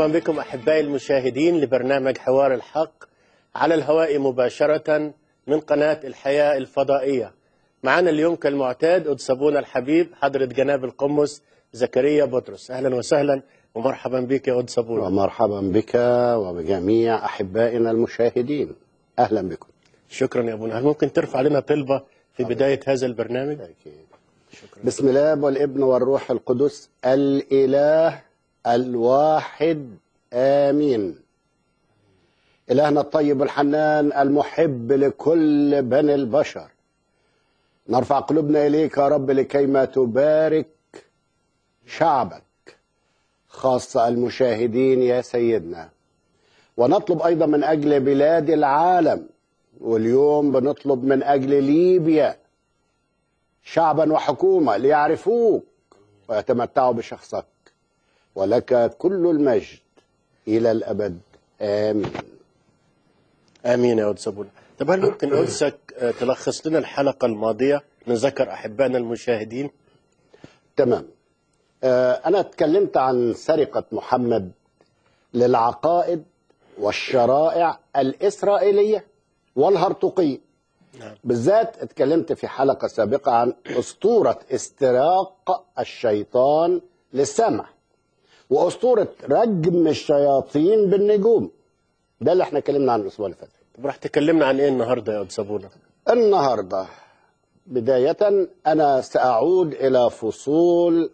بكم أحبائي المشاهدين لبرنامج حوار الحق على الهواء مباشرة من قناة الحياة الفضائية معنا اليوم كالمعتاد قدس أبونا الحبيب حضرة جناب القمص زكريا بطرس أهلا وسهلا ومرحبا بك يا قدس أبونا ومرحبا بك وبجميع أحبائنا المشاهدين أهلا بكم شكرا يا أبونا هل ممكن ترفع لنا طلبة في بداية هذا البرنامج بسم الله والابن والروح القدس الإله الواحد آمين إلهنا الطيب الحنان المحب لكل بني البشر نرفع قلوبنا إليك يا رب لكيما تبارك شعبك خاصة المشاهدين يا سيدنا ونطلب أيضا من أجل بلاد العالم واليوم بنطلب من أجل ليبيا شعبا وحكومة ليعرفوك ويتمتعوا بشخصك ولك كل المجد إلى الأبد آمين آمين يا قدس أبونا طب هل ممكن قدسك آه، تلخص لنا الحلقة الماضية نذكر أحبائنا المشاهدين تمام آه، أنا اتكلمت عن سرقة محمد للعقائد والشرائع الإسرائيلية والهرطقية نعم. بالذات اتكلمت في حلقة سابقة عن أسطورة استراق الشيطان للسمع وأسطورة رجم الشياطين بالنجوم ده اللي احنا اتكلمنا عنه الأسبوع اللي فات طب راح تكلمنا عن إيه النهاردة يا قدس أبونا النهارده بداية أنا سأعود إلى فصول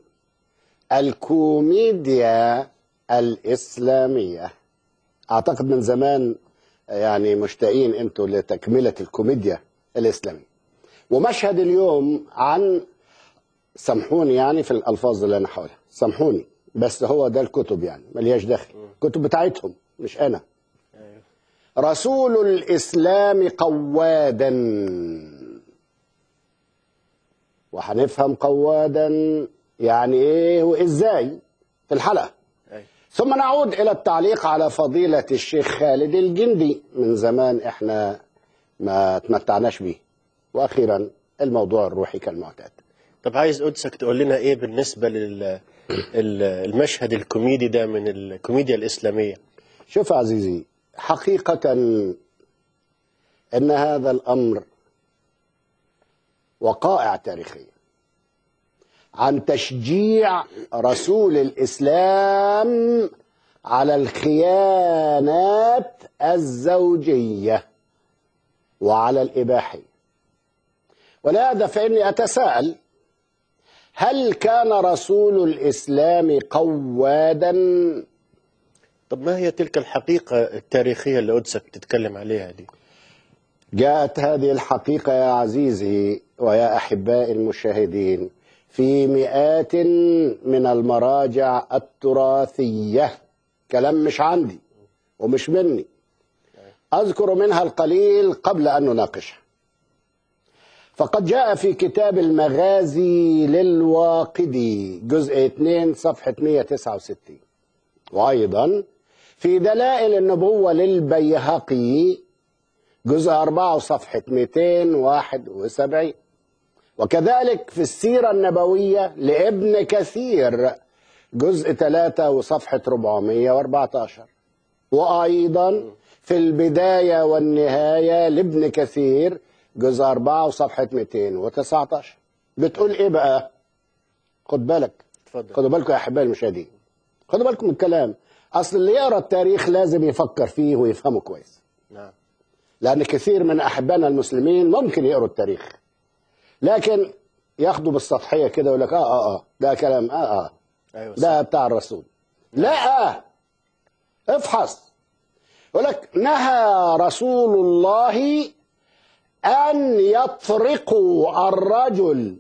الكوميديا الإسلامية أعتقد من زمان يعني مشتاقين أنتوا لتكملة الكوميديا الإسلامية ومشهد اليوم عن سامحوني يعني في الألفاظ اللي أنا حولها سامحوني بس هو ده الكتب يعني ملياش دخل الكتب بتاعتهم مش أنا رسول الإسلام قوادا وهنفهم قوادا يعني ايه وازاي في الحلقه أي. ثم نعود الى التعليق على فضيله الشيخ خالد الجندي من زمان احنا ما تمتعناش بيه واخيرا الموضوع الروحي كالمعتاد طب عايز قدسك تقول لنا إيه بالنسبة للمشهد الكوميدي ده من الكوميديا الإسلامية شوف عزيزي حقيقه ان هذا الامر وقائع تاريخيه عن تشجيع رسول الاسلام على الخيانات الزوجيه وعلى الاباحيه ولهذا فاني اتساءل هل كان رسول الاسلام قوادا طب ما هي تلك الحقيقة التاريخية اللي قدسك بتتكلم عليها دي جاءت هذه الحقيقة يا عزيزي ويا أحبائي المشاهدين في مئات من المراجع التراثية كلام مش عندي ومش مني أذكر منها القليل قبل أن نناقشها فقد جاء في كتاب المغازي للواقدي جزء 2 صفحة 169 وأيضا في دلائل النبوة للبيهقي جزء 4 وصفحة 271 وكذلك في السيرة النبوية لابن كثير جزء 3 وصفحة 414 وأيضا في البداية والنهاية لابن كثير جزء 4 وصفحة 219 بتقول إيه بقى؟ خد بالك اتفضل خدوا بالكم يا أحبائي المشاهدين خدوا بالكم من الكلام أصل اللي يقرأ التاريخ لازم يفكر فيه ويفهمه كويس نعم لأن كثير من أحبائنا المسلمين ممكن يقروا التاريخ لكن ياخدوا بالسطحية كده يقول لك آه آه آه ده كلام آه آه أيوة ده بتاع الرسول لا افحص يقول لك نهى رسول الله أن يطرقوا الرجل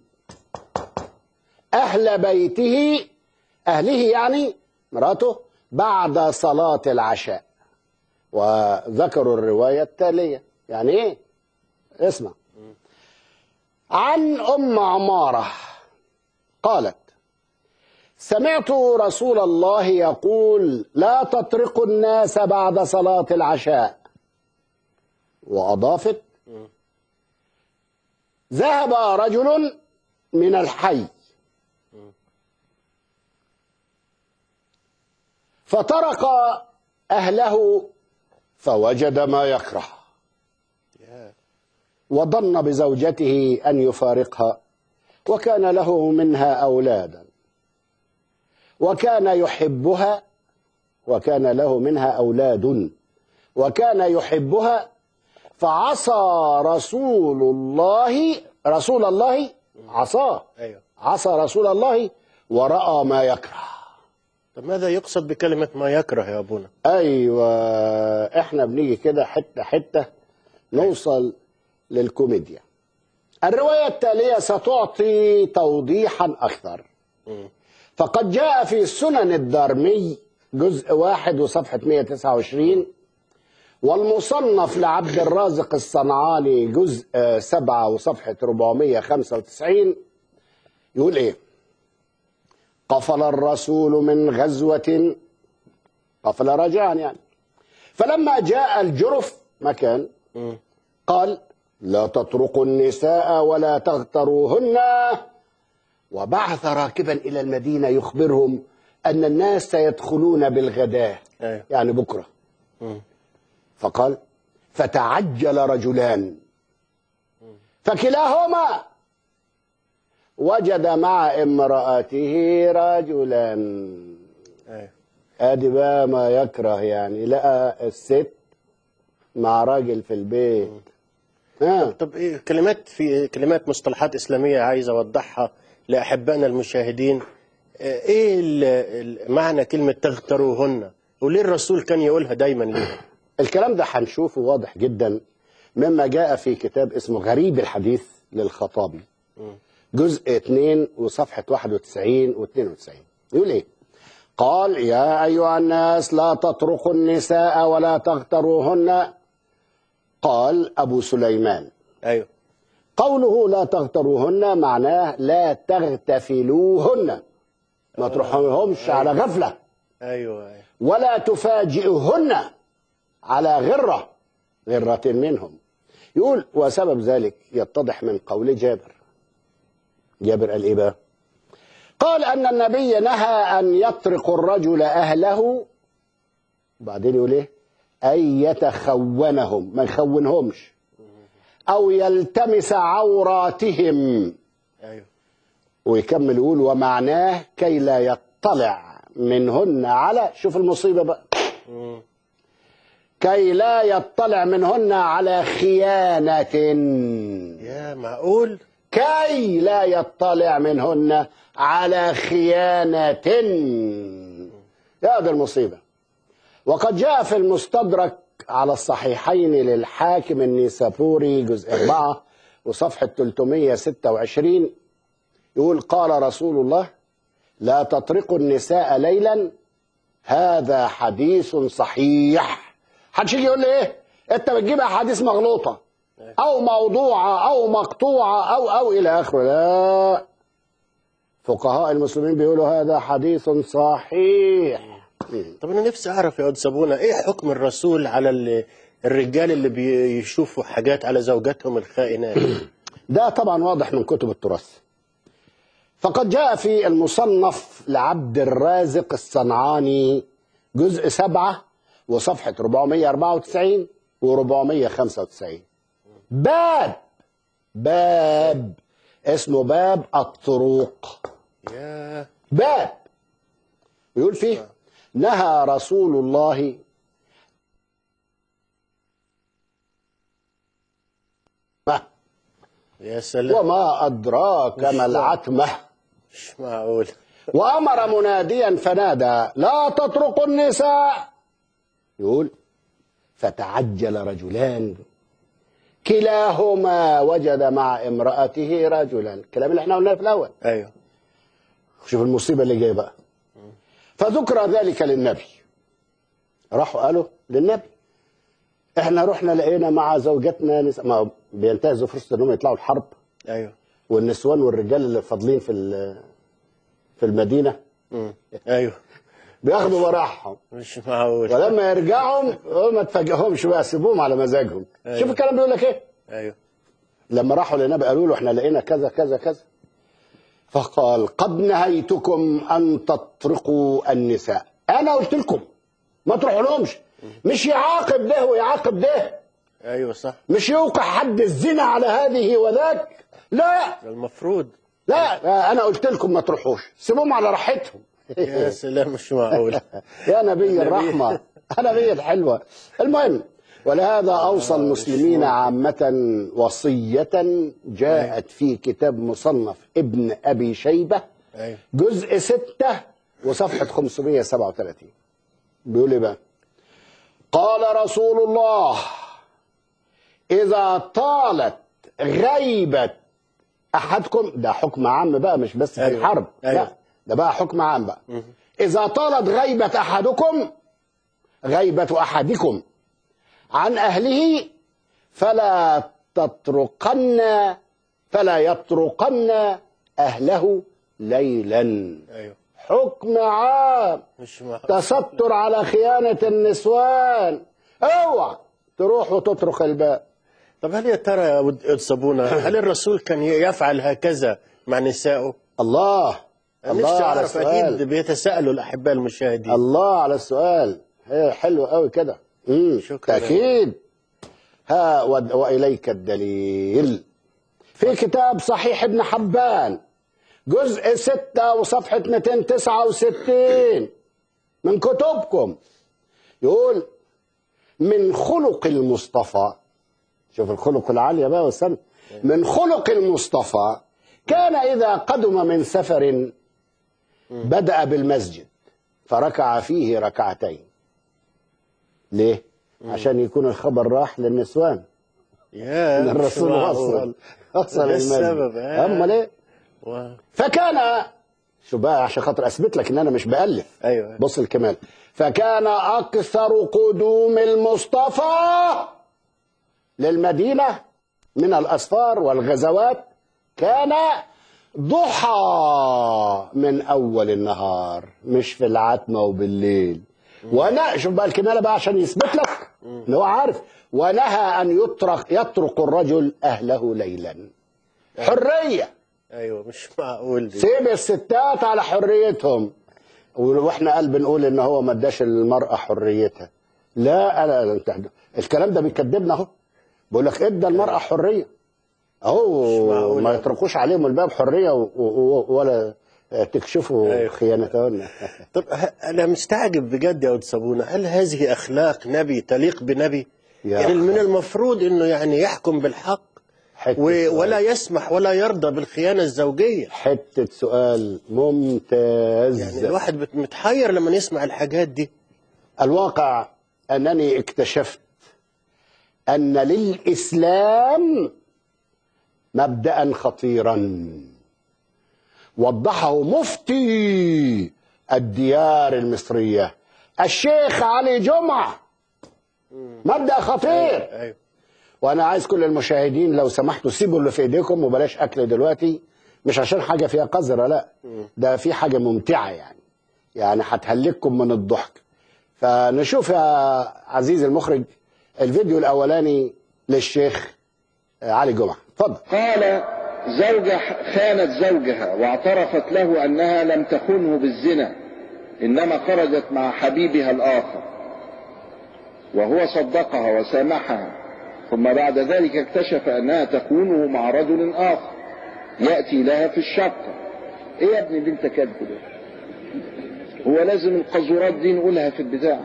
أهل بيته أهله يعني مراته بعد صلاة العشاء وذكروا الرواية التالية يعني إيه اسمع عن أم عمارة قالت سمعت رسول الله يقول لا تطرقوا الناس بعد صلاة العشاء وأضافت ذهب رجل من الحي فطرق أهله فوجد ما يكره يا وظن بزوجته أن يفارقها وكان له منها أولادا وكان يحبها وكان له منها أولاد وكان يحبها فعصى رسول الله رسول الله عصاه ايوه عصى رسول الله ورأى ما يكره طب ماذا يقصد بكلمة ما يكره يا أبونا ايوه احنا بنيجي كده حته حته نوصل للكوميديا الروايه التاليه ستعطي توضيحا اكثر مم. فقد جاء في سنن الدارمي جزء واحد وصفحة 129 والمصنف لعبد الرازق الصنعاني جزء آه، سبعة وصفحة 495 يقول ايه قفل الرسول من غزوة قفل راجعا يعني فلما جاء الجرف مكان مم. قال لا تطرقوا النساء ولا تغتروهن وبعث راكبا إلى المدينة يخبرهم أن الناس سيدخلون بالغداء ايوه يعني بكرة مم. فقال فتعجل رجلان فكلاهما وجد مع امرأته رجلا ايوه ادي بقى ما يكره يعني لقى الست مع راجل في البيت ها طب ايه كلمات في كلمات مصطلحات اسلاميه عايز اوضحها لاحبائنا المشاهدين آه، ايه ال- ال- معنى كلمه تغتروهن وليه الرسول كان يقولها دايما ليه الكلام ده هنشوفه واضح جدا مما جاء في كتاب اسمه غريب الحديث للخطابي جزء 2 وصفحة 91 و 92 يقول ايه قال يا أيها الناس لا تطرقوا النساء ولا تغتروهن قال أبو سليمان ايوه قوله لا تغتروهن معناه لا تغتفلوهن ما تروحوهمش على غفلة ايوه ايوه ولا تفاجئهن على غرة غرة منهم يقول وسبب ذلك يتضح من قول جابر جابر قال ايه بقى قال ان النبي نهى ان يطرق الرجل اهله وبعدين يقول ايه ان يتخونهم ما يخونهمش او يلتمس عوراتهم ايوه ويكمل يقول ومعناه كي لا يطلع منهن على شوف المصيبة بقى مم. كي لا يطلع منهن على خيانة يا معقول كي لا يطلع منهن على خيانة يا دي المصيبة وقد جاء في المستدرك على الصحيحين للحاكم النيسابوري جزء 4 وصفحة 326 يقول قال رسول الله لا تطرقوا النساء ليلا هذا حديث صحيح حدش يجي يقول لي ايه انت بتجيب احاديث مغلوطه او موضوعه او مقطوعه او او الى اخره لا فقهاء المسلمين بيقولوا هذا حديث صحيح طب انا نفسي اعرف يا استاذ ابونا ايه حكم الرسول على ال- الرجال اللي بيشوفوا حاجات على زوجاتهم الخائنات ده طبعا واضح من كتب التراث فقد جاء في المصنف لعبد الرازق الصنعاني جزء سبعة وصفحة 494 و 495 باب باب اسمه باب الطرق يا باب يقول فيه نهى رسول الله ما يا سلام وما أدراك ما العتمة مش معقول وأمر مناديا فنادى لا تطرقوا النساء يقول فتعجل رجلان كلاهما وجد مع امرأته رجلا الكلام اللي احنا قلناه في الأول ايوه شوف المصيبة اللي جاية بقى فذكر ذلك للنبي راحوا قالوا للنبي احنا رحنا لقينا مع زوجتنا نساء ما بينتهزوا فرصة انهم يطلعوا الحرب ايوه والنسوان والرجال اللي فاضلين في ال- في المدينة مم. ايوه بياخدوا براحهم مش معقول ولما يرجعوا ما تفاجئهمش بقى سيبوهم على مزاجهم أيوة. شوف الكلام بيقول لك ايه ايوه لما راحوا للنبي قالوا له احنا لقينا كذا كذا كذا فقال قد نهيتكم ان تطرقوا النساء انا قلت لكم ما تروحوا لهمش مش يعاقب ده ويعاقب ده ايوه صح مش يوقع حد الزنا على هذه وذاك لا المفروض لا انا قلت لكم ما تروحوش سيبوهم على راحتهم يا سلام مش معقول يا نبي الرحمة يا نبي الحلوة المهم ولهذا أوصى المسلمين عامة وصية جاءت في كتاب مصنف ابن أبي شيبة ايوه جزء ستة وصفحة 537 بيقول ايه بقى قال رسول الله إذا طالت غيبة أحدكم ده حكم عام بقى مش بس في أيوة. الحرب أيوة. لا ده بقى حكم عام بقى إذا طالت غيبة أحدكم غيبة أحدكم عن أهله فلا تطرقن فلا يطرقن أهله ليلا ايوه حكم عام مش معقول تستر على خيانة النسوان اوعى تروح وتطرق الباب طب هل يا ترى يا ود- أود صابونة هل الرسول كان يفعل هكذا مع نسائه؟ الله الله نفسي على اعرف اكيد السؤال بيتساءلوا الاحباء المشاهدين الله على السؤال هي حلو قوي كده امم شكراً. تأكيد ها ود- وإليك الدليل في كتاب صحيح ابن حبان جزء ستة وصفحة 269 من كتبكم يقول من خلق المصطفى شوف الخلق العالية بقى والسنة من خلق المصطفى كان إذا قدم من سفر بدأ بالمسجد فركع فيه ركعتين ليه؟ عشان يكون الخبر راح للنسوان يا ان مش الرسول معقول. وصل وصل ده المسجد السبب، آه. اما ليه؟ و... فكان شو بقى عشان خاطر اثبت لك ان انا مش بالف ايوه بص الكمال فكان اكثر قدوم المصطفى للمدينه من الاسفار والغزوات كان ضحى من اول النهار مش في العتمه وبالليل وانا شوف بقى الكماله بقى عشان يثبت لك ان هو عارف ونهى ان يطرق يطرق الرجل اهله ليلا حريه ايوه مش معقول دي. سيب الستات على حريتهم واحنا قال بنقول ان هو ما اداش المراه حريتها لا انا انت الكلام ده بيكذبنا اهو بقول لك ادى المراه حريه اهو معقول. ما يطرقوش عليهم الباب حريه و- و- ولا تكشفوا أيوة. خيانتهن طب ه- انا مستعجب بجد يا ود صابونه هل هذه اخلاق نبي تليق بنبي؟ يا يعني من أخي. المفروض انه يعني يحكم بالحق حته و... سؤال. ولا يسمح ولا يرضى بالخيانه الزوجيه حته سؤال ممتاز يعني الواحد بت- متحير لما يسمع الحاجات دي الواقع أنني اكتشفت أن للإسلام مبدأ خطيرا وضحه مفتي الديار المصرية الشيخ علي جمعة مبدأ خطير ايوه وانا عايز كل المشاهدين لو سمحتوا سيبوا اللي في ايديكم وبلاش اكل دلوقتي مش عشان حاجه فيها قذره لا ده في حاجه ممتعه يعني يعني هتهلككم من الضحك فنشوف يا عزيزي المخرج الفيديو الاولاني للشيخ علي جمعه اتفضل قال زوجة خانت زوجها واعترفت له أنها لم تخنه بالزنا إنما خرجت مع حبيبها الآخر وهو صدقها وسامحها ثم بعد ذلك اكتشف أنها تخونه مع رجل آخر يأتي لها في الشقة إيه يا ابني اللي أنت كاتبه ده؟ هو لازم القذورات دي نقولها في البتاع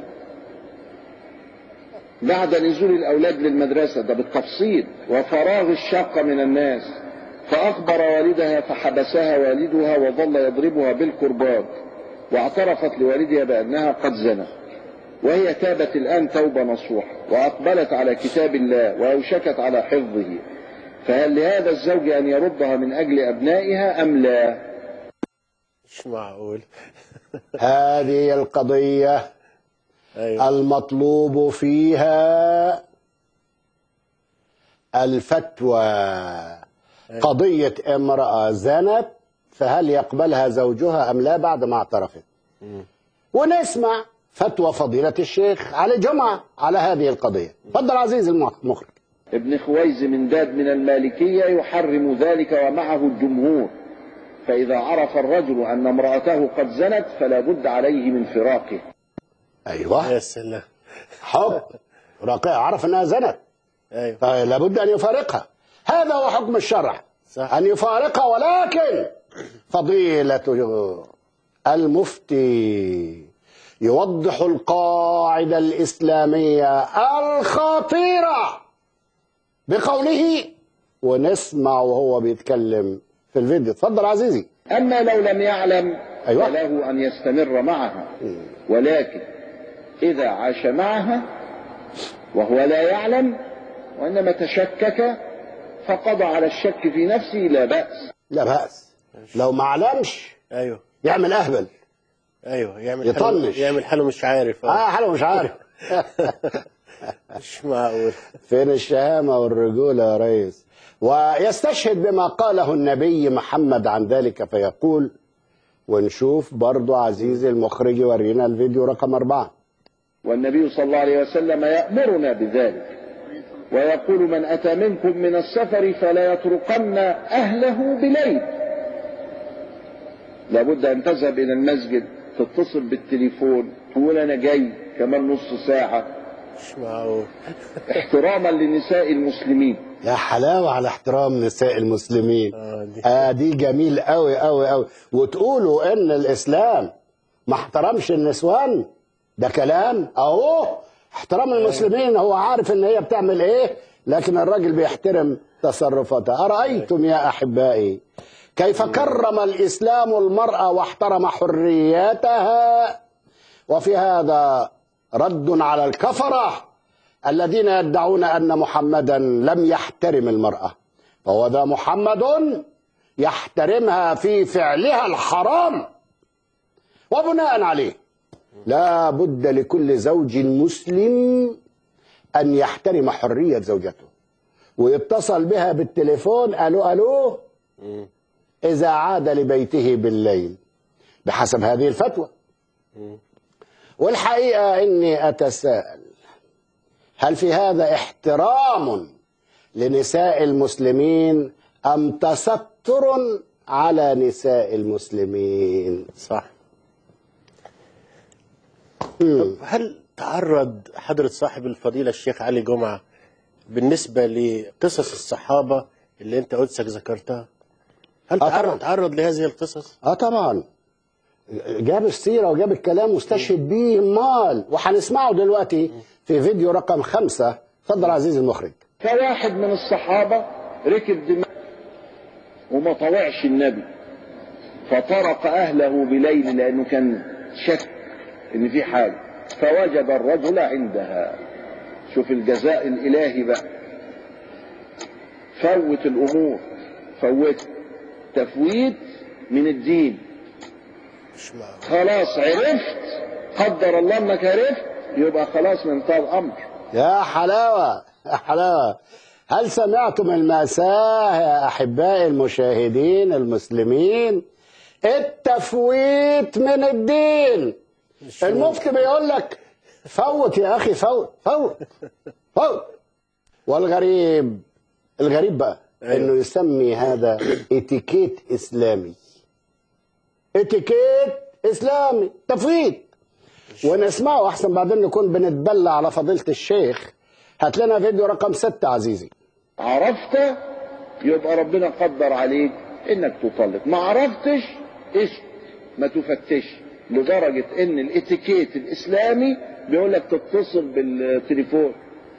بعد نزول الأولاد للمدرسة ده بالتفصيل وفراغ الشقة من الناس فأخبر والدها فحبسها والدها وظل يضربها بالكرباج واعترفت لوالدها بأنها قد زنت وهي تابت الآن توبة نصوحة وأقبلت على كتاب الله وأوشكت على حفظه فهل لهذا الزوج أن يردها من أجل أبنائها أم لا مش معقول هذه القضيه ايوه المطلوب فيها الفتوى قضية امرأة زنت فهل يقبلها زوجها أم لا بعد ما اعترفت ونسمع فتوى فضيلة الشيخ علي جمعة على هذه القضية تفضل عزيزي المخرج ابن خويز من داد من المالكية يحرم ذلك ومعه الجمهور فإذا عرف الرجل أن امرأته قد زنت فلا بد عليه من فراقه ايوه يا سلام حب رقيق عرف انها زنت ايوه فلابد ان يفارقها هذا هو حكم الشرع صح. ان يفارقها ولكن فضيله المفتي يوضح القاعده الاسلاميه الخطيره بقوله ونسمع وهو بيتكلم في الفيديو اتفضل عزيزي أما لو لم يعلم أيوة. فله أن يستمر معها ولكن إذا عاش معها وهو لا يعلم وإنما تشكك فقضى على الشك في نفسه لا بأس لا بأس لو ما علمش ايوه يعمل اهبل ايوه يعمل يطنش. حاله يعمل حاله مش عارف اه حاله مش عارف مش معقول فين الشهامة والرجولة يا ريس ويستشهد بما قاله النبي محمد عن ذلك فيقول ونشوف برضو عزيزي المخرج يورينا الفيديو رقم أربعة والنبي صلى الله عليه وسلم يأمرنا بذلك ويقول من أتى منكم من السفر فلا يتركن أهله بليل لابد أن تذهب إلى المسجد تتصل بالتليفون تقول أنا جاي كمان نص ساعة مش معقول احتراما لنساء المسلمين يا حلاوة على احترام نساء المسلمين اه دي آه دي جميل قوي قوي قوي وتقولوا ان الاسلام ما احترمش النسوان ده كلام اهو احترام المسلمين هو عارف ان هي بتعمل ايه لكن الراجل بيحترم تصرفاتها ارايتم يا احبائي كيف كرم الاسلام المراه واحترم حرياتها وفي هذا رد على الكفره الذين يدعون ان محمدا لم يحترم المراه فهو ذا محمد يحترمها في فعلها الحرام وبناء عليه لا بد لكل زوج مسلم ان يحترم حريه زوجته ويتصل بها بالتليفون الو الو اذا عاد لبيته بالليل بحسب هذه الفتوى والحقيقه اني اتساءل هل في هذا احترام لنساء المسلمين ام تستر على نساء المسلمين صح مم. طب هل تعرض حضرة صاحب الفضيلة الشيخ علي جمعة بالنسبة لقصص الصحابة اللي انت قدسك ذكرتها هل آه تعرض, طبعاً. تعرض لهذه القصص اه طبعا جاب السيرة وجاب الكلام واستشهد بيه مال وهنسمعه دلوقتي في فيديو رقم خمسة اتفضل عزيزي المخرج فواحد من الصحابة ركب دماغ وما طوعش النبي فطرق أهله بليل لأنه كان شك إن في حاجة فوجد الرجل عندها شوف الجزاء الإلهي بقى فوت الأمور فوت تفويت من الدين مش معقول خلاص عرفت قدر الله انك عرفت يبقى خلاص انتهى الامر يا حلاوة يا حلاوة هل سمعتم المأساة يا أحبائي المشاهدين المسلمين التفويت من الدين المفتي بيقول لك فوت يا أخي فوت فوت فوت والغريب الغريب بقى أيوة. انه يسمي هذا اتيكيت اسلامي اتيكيت اسلامي تفويت ونسمعه احسن بعدين نكون بنتبلى على فضيله الشيخ هات لنا فيديو رقم ستة عزيزي عرفت يبقى ربنا قدر عليك انك تطلق ما عرفتش اسكت ما تفتش لدرجة ان الاتيكيت الاسلامي بيقول لك تتصل بالتليفون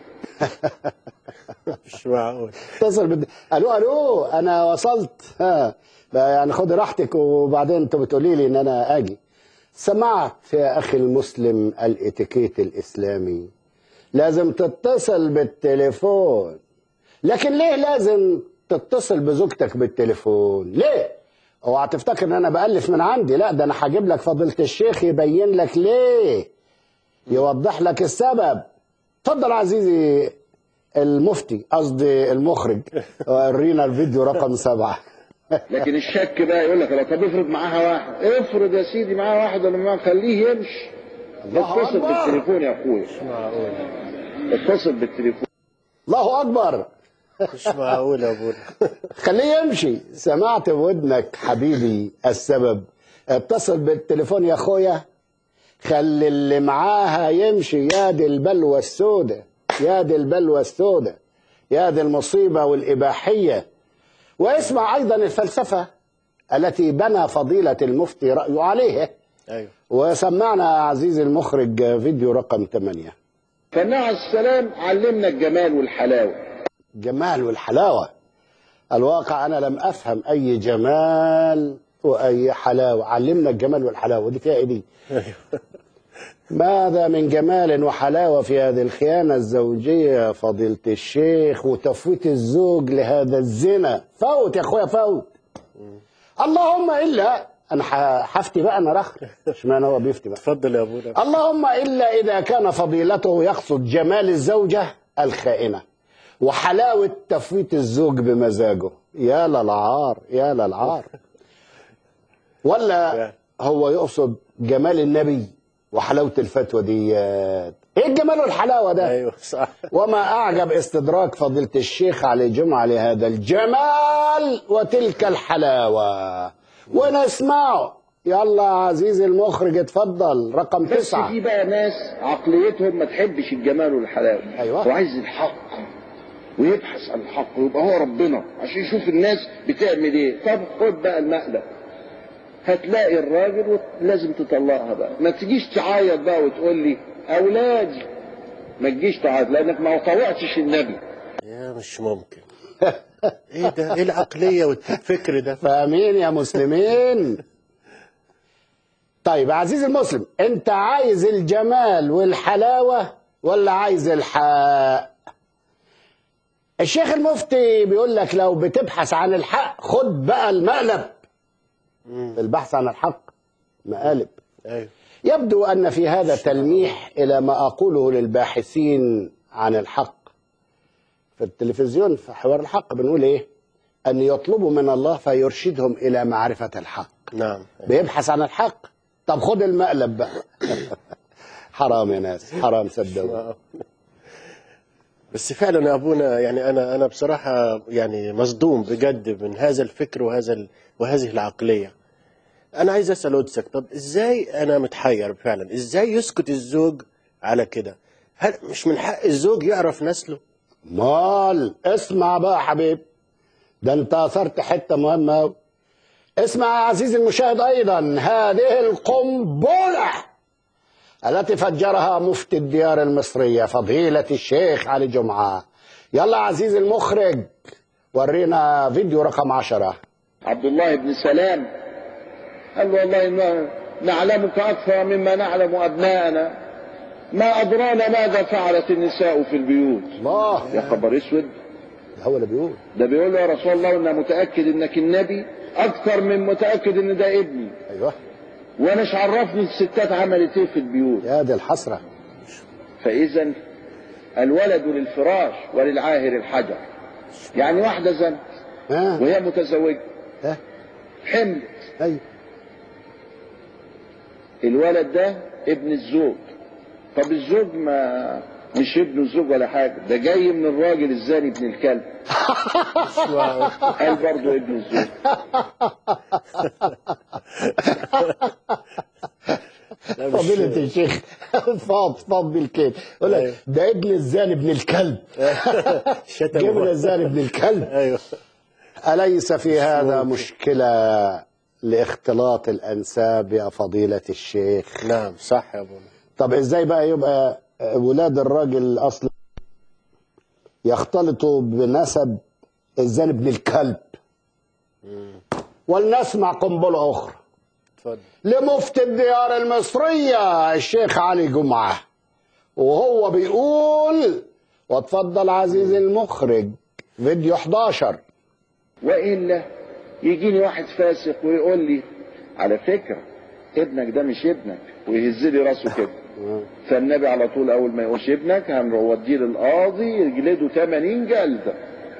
مش معقول اتصل بد... الو الو انا وصلت ها بقى يعني خد راحتك وبعدين انت بتقولي لي ان انا اجي سمعت يا اخي المسلم الاتيكيت الاسلامي لازم تتصل بالتليفون لكن ليه لازم تتصل بزوجتك بالتليفون ليه اوعى تفتكر ان انا بالف من عندي لا ده انا هجيب لك فضيله الشيخ يبين لك ليه يوضح لك السبب اتفضل عزيزي المفتي قصدي المخرج ورينا الفيديو رقم سبعة لكن الشك بقى يقول لك لا طب افرض معاها واحد افرض يا سيدي معاها واحد ولا معاها خليه يمشي الله اتصل أكبر. بالتليفون يا اخويا مش معقول اتصل بالتليفون الله أكبر مش معقول يا ابونا خليه يمشي سمعت بودنك حبيبي السبب اتصل بالتليفون يا أخويا خلي اللي معاها يمشي يا دي البلوى السوداء يا دي البلوى السوداء يا دي المصيبة والإباحية واسمع أيضا الفلسفة التي بنى فضيلة المفتي رأيه عليها ايوه وسمعنا يا عزيزي المخرج فيديو رقم 8 فالنبي عليه السلام علمنا الجمال والحلاوة جمال والحلاوة الواقع أنا لم أفهم أي جمال وأي حلاوة علمنا الجمال والحلاوة دي فيها إيه دي ايوه ماذا من جمال وحلاوة في هذه الخيانة الزوجية يا فضيلة الشيخ وتفويت الزوج لهذا الزنا فوت يا أخويا فوت اللهم إلا أنا ح- حفتي بقى أنا رخ اشمعنى هو بيفتي بقى اتفضل يا ابونا اللهم إلا إذا كان فضيلته يقصد جمال الزوجة الخائنة وحلاوة تفويت الزوج بمزاجه يا للعار يا للعار ولا هو يقصد جمال النبي وحلاوة الفتوى ديات ايه الجمال والحلاوة ده ايوه صح وما أعجب استدراك فضيلة الشيخ علي جمعة لهذا الجمال وتلك الحلاوة ونسمعه يلا يا عزيزي المخرج اتفضل رقم بس تسعة في بقى ناس عقليتهم ما تحبش الجمال والحلاوة أيوة. هو عايز الحق ويبحث عن الحق ويبقى هو ربنا عشان يشوف الناس بتعمل ايه طب خد بقى المقلب هتلاقي الراجل ولازم تطلقها بقى ما تجيش تعيط بقى وتقول لي اولادي ما تجيش تعيط لانك ما طوعتش النبي يا مش ممكن ايه ده ايه العقليه والفكر ده فاهمين يا مسلمين طيب عزيزي المسلم انت عايز الجمال والحلاوة ولا عايز الحق الشيخ المفتي بيقول لك لو بتبحث عن الحق خد بقى المقلب في البحث عن الحق مقالب ايوه يبدو أن في هذا تلميح إلى ما أقوله للباحثين عن الحق في التلفزيون في حوار الحق بنقول إيه أن يطلبوا من الله فيرشدهم إلى معرفة الحق نعم بيبحث عن الحق طب خد المقلب بقى حرام يا ناس حرام صدقوا بس فعلا يا ابونا يعني انا انا بصراحه يعني مصدوم بجد من هذا الفكر وهذا ال- وهذه العقليه انا عايز اسال قدسك طب ازاي انا متحير فعلا ازاي يسكت الزوج على كده هل مش من حق الزوج يعرف نسله مال اسمع بقى يا حبيب ده انت اثرت حته مهمه أوي. اسمع يا عزيزي المشاهد ايضا هذه القنبله التي فجرها مفتي الديار المصريه فضيله الشيخ علي جمعه يلا يا عزيزي المخرج ورينا فيديو رقم عشرة عبد الله بن سلام قال له والله إنا نعلمك أكثر مما نعلم أبناءنا ما أدرانا ماذا فعلت النساء في البيوت الله يا خبر اسود ده هو اللي بيقول ده بيقول له يا رسول الله انا متاكد انك النبي اكثر من متاكد ان ده ابني ايوه وانا مش عرفني الستات عملت ايه في البيوت يا دي الحسره فاذا الولد للفراش وللعاهر الحجر يعني واحده زنت ها وهي متزوجه ها حملت ايوه الولد ده ابن الزوج طب الزوج ما مش ابن الزوج ولا حاجه ده جاي من الراجل الزاني ابن الكلب قال برضه ابن الزوج لا مش- فضيلة الشيخ فاض فاض بالكيد يقول أيوه. لك ده ابن الزاني ابن الكلب شتم جه من هو. الزاني ابن الكلب ايوه أليس في هذا مشكلة لاختلاط الأنساب يا فضيلة الشيخ نعم صح يا ابونا طب إزاي بقى يبقى ولاد الراجل الأصلي يختلطوا بنسب الزاني ابن الكلب ولنسمع قنبلة أخرى اتفضل لمفتي الديار المصرية الشيخ علي جمعة وهو بيقول واتفضل عزيزي المخرج فيديو 11 والا يجيني واحد فاسق ويقول لي على فكره ابنك ده مش ابنك ويهز لي راسه كده فالنبي على طول اول ما يقولش ابنك هنوديه للقاضي يجلده 80 جلده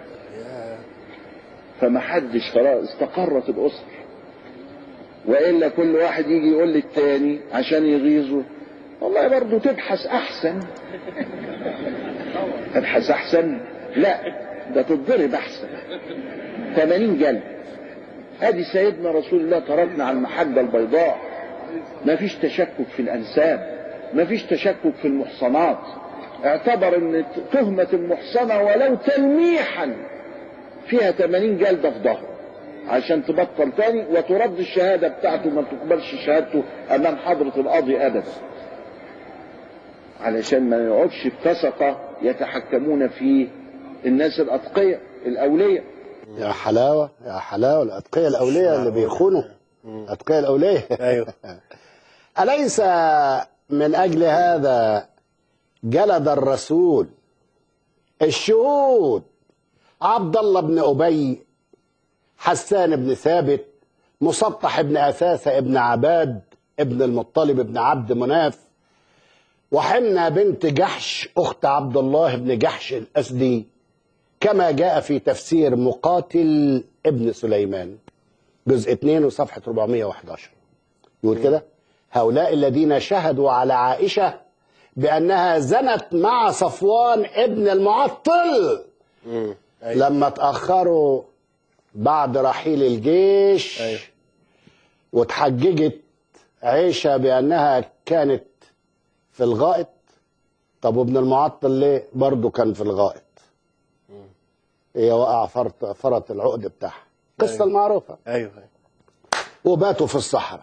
فما حدش خلاص استقرت الاسر والا كل واحد يجي يقول للتاني عشان يغيظه والله برضه تبحث احسن تبحث احسن لا ده تتضرب احسن 80 جلد ادي سيدنا رسول الله تركنا على المحجه البيضاء ما فيش تشكك في الأنساب ما فيش تشكك في المحصنات اعتبر ان تهمة المحصنة ولو تلميحا فيها 80 جلدة في ظهره عشان تبطل تاني وترد الشهادة بتاعته ما تقبلش شهادته أمام حضرة القاضي أبدا علشان ما يقعدش الفسقة يتحكمون في الناس الأتقياء الأولياء يا حلاوة يا حلاوة الأتقياء الأولياء اللي بيخونوا أتقياء الأولياء ايوه أليس من أجل هذا جلد الرسول الشهود عبد الله بن أبي حسان بن ثابت مسطح بن أثاثة بن عباد ابن المطلب بن عبد مناف وحمنا بنت جحش أخت عبد الله بن جحش الأسدي كما جاء في تفسير مقاتل ابن سليمان جزء 2 وصفحة 411 يقول كده هؤلاء الذين شهدوا على عائشة بأنها زنت مع صفوان ابن المعطل مم. ايوه لما تأخروا بعد رحيل الجيش أيوة. وتحججت عيشة بأنها كانت في الغائط طب وابن المعطل ليه برضه كان في الغائط هي وقع فرط فرط العقد بتاعها القصة أيوة. المعروفة ايوه وباتوا في الصحراء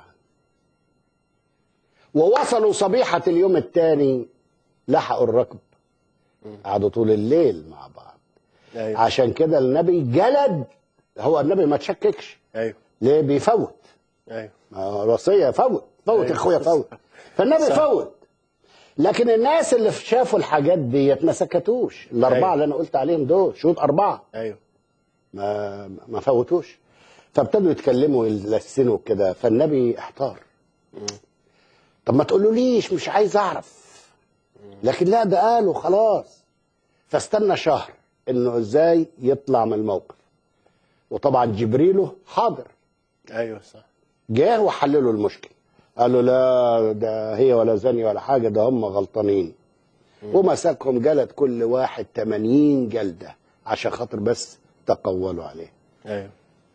ووصلوا صبيحة اليوم الثاني لحقوا الركب قعدوا طول الليل مع بعض ايوه عشان كده النبي جلد هو النبي ما تشككش ايوه ليه بيفوت ايوه ما هو الوصية فوت فوت أيوة. اخويا فوت فالنبي صح. فوت لكن الناس اللي شافوا الحاجات ديت ما سكتوش الاربعه أيوة. اللي انا قلت عليهم دول شهود اربعه ايوه ما ما فوتوش فابتدوا يتكلموا يلسنوا كده فالنبي احتار طب ما تقولوا ليش مش عايز اعرف لكن لا ده قالوا خلاص فاستنى شهر انه ازاي يطلع من الموقف وطبعا جبريله حاضر ايوه صح جه وحللوا المشكله قالوا لا ده هي ولا زني ولا حاجه ده هم غلطانين ومسكهم جلد كل واحد 80 جلده عشان خاطر بس تقولوا عليه ايوه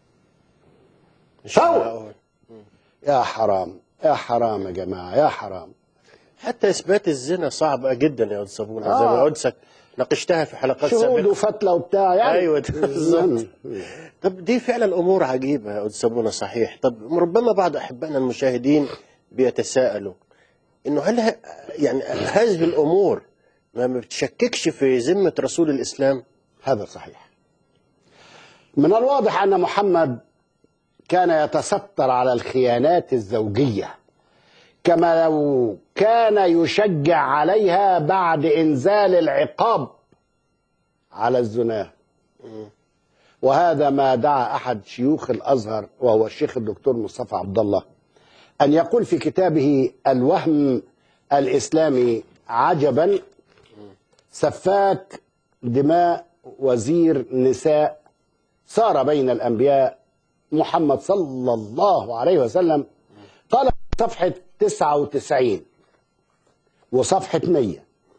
مش فوت. معقول. يا حرام يا حرام يا جماعه يا حرام حتى اثبات الزنا صعب جدا يا استاذ صابونه زي آه. ما قدسك ناقشتها في حلقات شهود سابقه وفتله وبتاع يعني ايوه بالظبط طب دي فعلا امور عجيبه يا استاذ صابونه صحيح طب ربما بعض احبائنا المشاهدين بيتساءلوا انه هل ه... يعني هذه الامور ما بتشككش في ذمه رسول الاسلام هذا صحيح من الواضح ان محمد كان يتستر على الخيانات الزوجيه كما لو كان يشجع عليها بعد انزال العقاب على الزنا وهذا ما دعا احد شيوخ الازهر وهو الشيخ الدكتور مصطفى عبد الله ان يقول في كتابه الوهم الاسلامي عجبا سفاك دماء وزير نساء صار بين الانبياء محمد صلى الله عليه وسلم قال في صفحه 99 وصفحه 100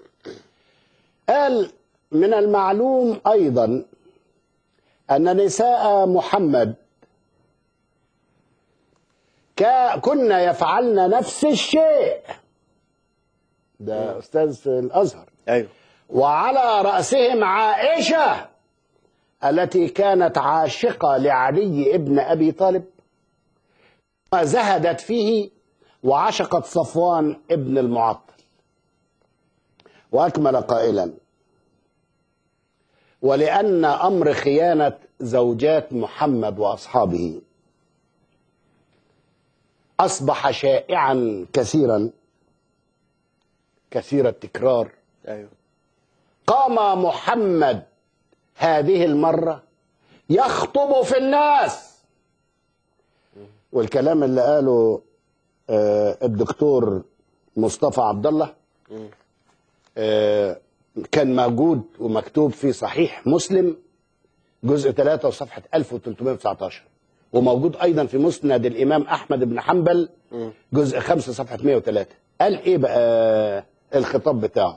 قال من المعلوم ايضا ان نساء محمد كا- كن يفعلن نفس الشيء ده استاذ في الازهر ايوه وعلى رأسهم عائشة التي كانت عاشقة لعلي ابن أبي طالب وزهدت فيه وعشقت صفوان ابن المعطل وأكمل قائلا ولأن أمر خيانة زوجات محمد وأصحابه أصبح شائعا كثيرا كثير التكرار ايوه قام محمد هذه المرة يخطب في الناس والكلام اللي قاله آه، الدكتور مصطفى عبد الله آه، كان موجود ومكتوب في صحيح مسلم جزء 3 وصفحة 1319 وموجود أيضا في مسند الإمام أحمد بن حنبل جزء 5 صفحة 103 قال إيه بقى الخطاب بتاعه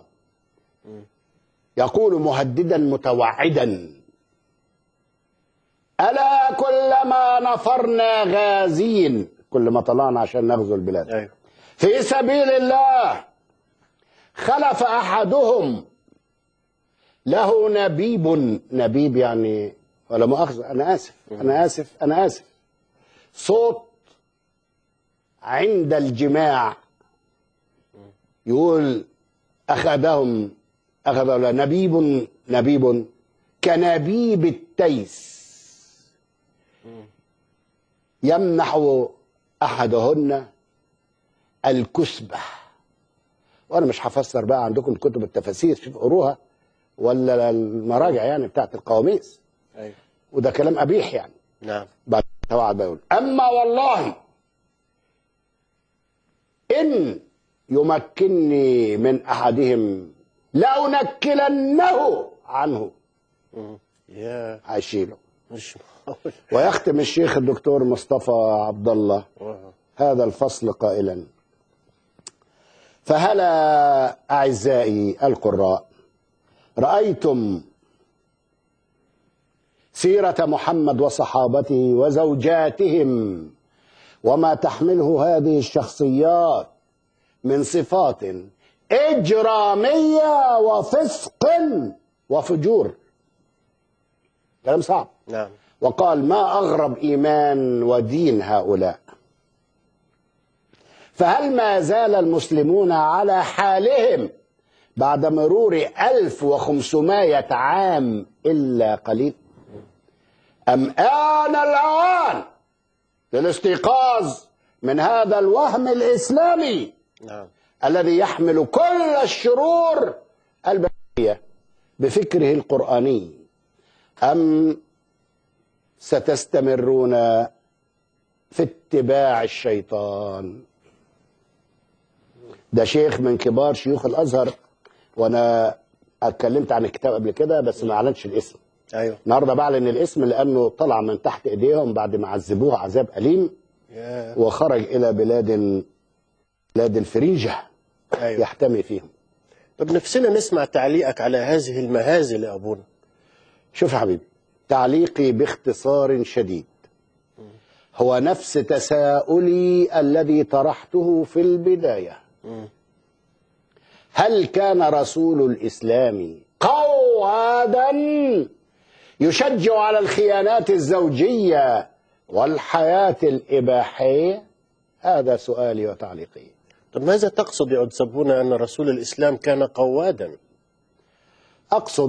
يقول مهددا متوعدا ألا كلما نفرنا غازين كل ما طلعنا عشان نغزو البلاد ايوه في سبيل الله خلف احدهم له نبيب نبيب يعني ولا مؤاخذه انا اسف انا اسف انا اسف صوت عند الجماع يقول اخذهم اخذ نبيب نبيب كنبيب التيس يمنح احدهن الكسبه وانا مش هفسر بقى عندكم كتب التفاسير شوف قروها ولا المراجع يعني بتاعت القواميس ايوه وده كلام قبيح يعني نعم بعد توعد بقول اما والله ان يمكنني من احدهم لانكلنه عنه مم. يا هشيله مش معقول ويختم الشيخ الدكتور مصطفى عبد الله آه. هذا الفصل قائلا فهلا اعزائي القراء رايتم سيره محمد وصحابته وزوجاتهم وما تحمله هذه الشخصيات من صفات اجراميه وفسق وفجور كلام صعب نعم وقال ما أغرب إيمان ودين هؤلاء فهل ما زال المسلمون على حالهم بعد مرور 1500 عام إلا قليل أم آن الآن للاستيقاظ من هذا الوهم الإسلامي نعم الذي يحمل كل الشرور البشرية بفكره القرآني أم ستستمرون في اتباع الشيطان ده شيخ من كبار شيوخ الازهر وانا اتكلمت عن الكتاب قبل كده بس ما اعلنش الاسم ايوه النهارده بعلن الاسم لانه طلع من تحت ايديهم بعد ما عذبوه عذاب اليم يا وخرج الى بلاد بلاد الفريجه ايوه يحتمي فيهم طب نفسنا نسمع تعليقك على هذه المهازل يا ابونا شوف يا حبيبي تعليقي باختصار شديد هو نفس تساؤلي الذي طرحته في البدايه مم. هل كان رسول الاسلام قوادا يشجع على الخيانات الزوجيه والحياه الاباحيه هذا سؤالي وتعليقي طب ماذا تقصد يا أستاذ أبونا أن رسول الإسلام كان قوادا اقصد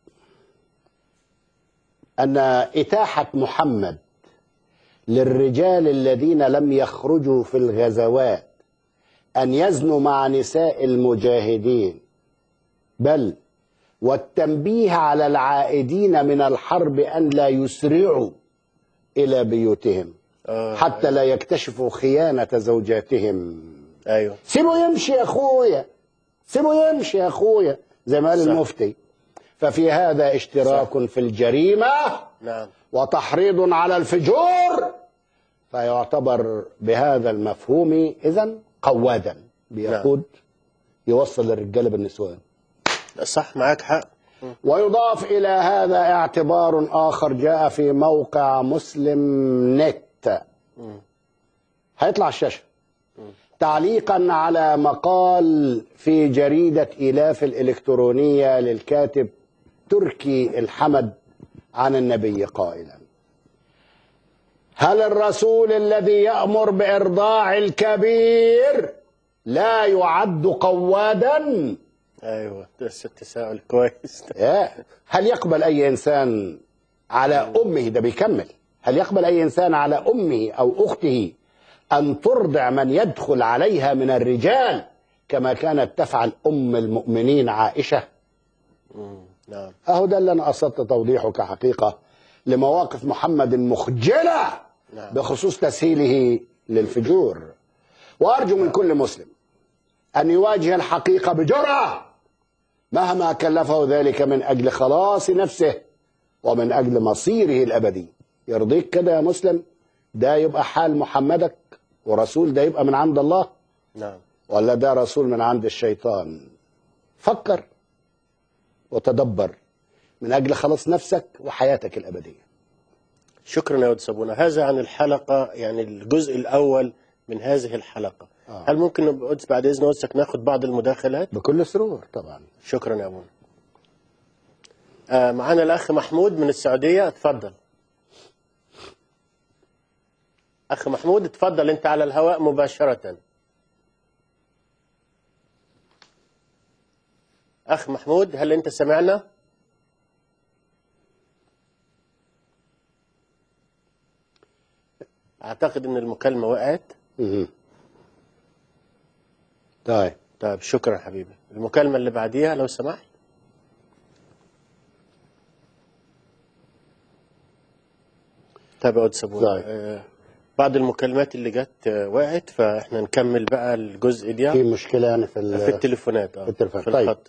ان اتاحه محمد للرجال الذين لم يخرجوا في الغزوات ان يزنوا مع نساء المجاهدين بل والتنبيه على العائدين من الحرب ان لا يسرعوا الى بيوتهم آه حتى لا يكتشفوا خيانه زوجاتهم أيوه سيبه يمشي يا اخويا سيبه يمشي يا اخويا زي ما قال صح. المفتي ففي هذا اشتراك في الجريمه نعم وتحريض على الفجور فيعتبر بهذا المفهوم اذا قوادا بيقود يوصل الرجاله بالنسوان صح معاك حق ويضاف الى هذا اعتبار اخر جاء في موقع مسلم نت هيطلع الشاشه تعليقا على مقال في جريده الاف الالكترونيه للكاتب تركي الحمد عن النبي قائلا هل الرسول الذي يامر بارضاع الكبير لا يعد قوادا أيوه ده التساؤل كويس إيه. هل يقبل أي إنسان على أمه ده بيكمل هل يقبل أي إنسان على أمه أو أخته أن ترضع من يدخل عليها من الرجال كما كانت تفعل أم المؤمنين عائشة نعم أهو ده اللي أنا قصدت توضيحه كحقيقة لمواقف محمد المخجلة نعم. بخصوص تسهيله للفجور وأرجو من كل مسلم أن يواجه الحقيقة بجرأة مهما كلفه ذلك من أجل خلاص نفسه ومن أجل مصيره الأبدي يرضيك كده يا مسلم ده يبقى حال محمدك ورسول ده يبقى من عند الله نعم ولا ده رسول من عند الشيطان فكر وتدبر من أجل خلاص نفسك وحياتك الأبدية شكرا يا أستاذ أبونا هذا عن الحلقة يعني الجزء الأول من هذه الحلقة آه. هل ممكن نبقى قدس بعد إذن قدسك ناخد بعض المداخلات بكل سرور طبعا شكرا يا أبونا آه معانا الأخ محمود من السعودية اتفضل أخ محمود اتفضل أنت على الهواء مباشرة أخ محمود هل أنت سمعنا؟ أعتقد أن المكالمة وقعت مهم. طيب طيب شكرا حبيبي المكالمة اللي بعديها لو سمحت طيب يا قدس أبونا طيب. آه بعض المكالمات اللي جت آه وقعت فاحنا نكمل بقى الجزء في ده مشكله يعني في ال- في التليفونات اه في التليفونات. في طيب. الخط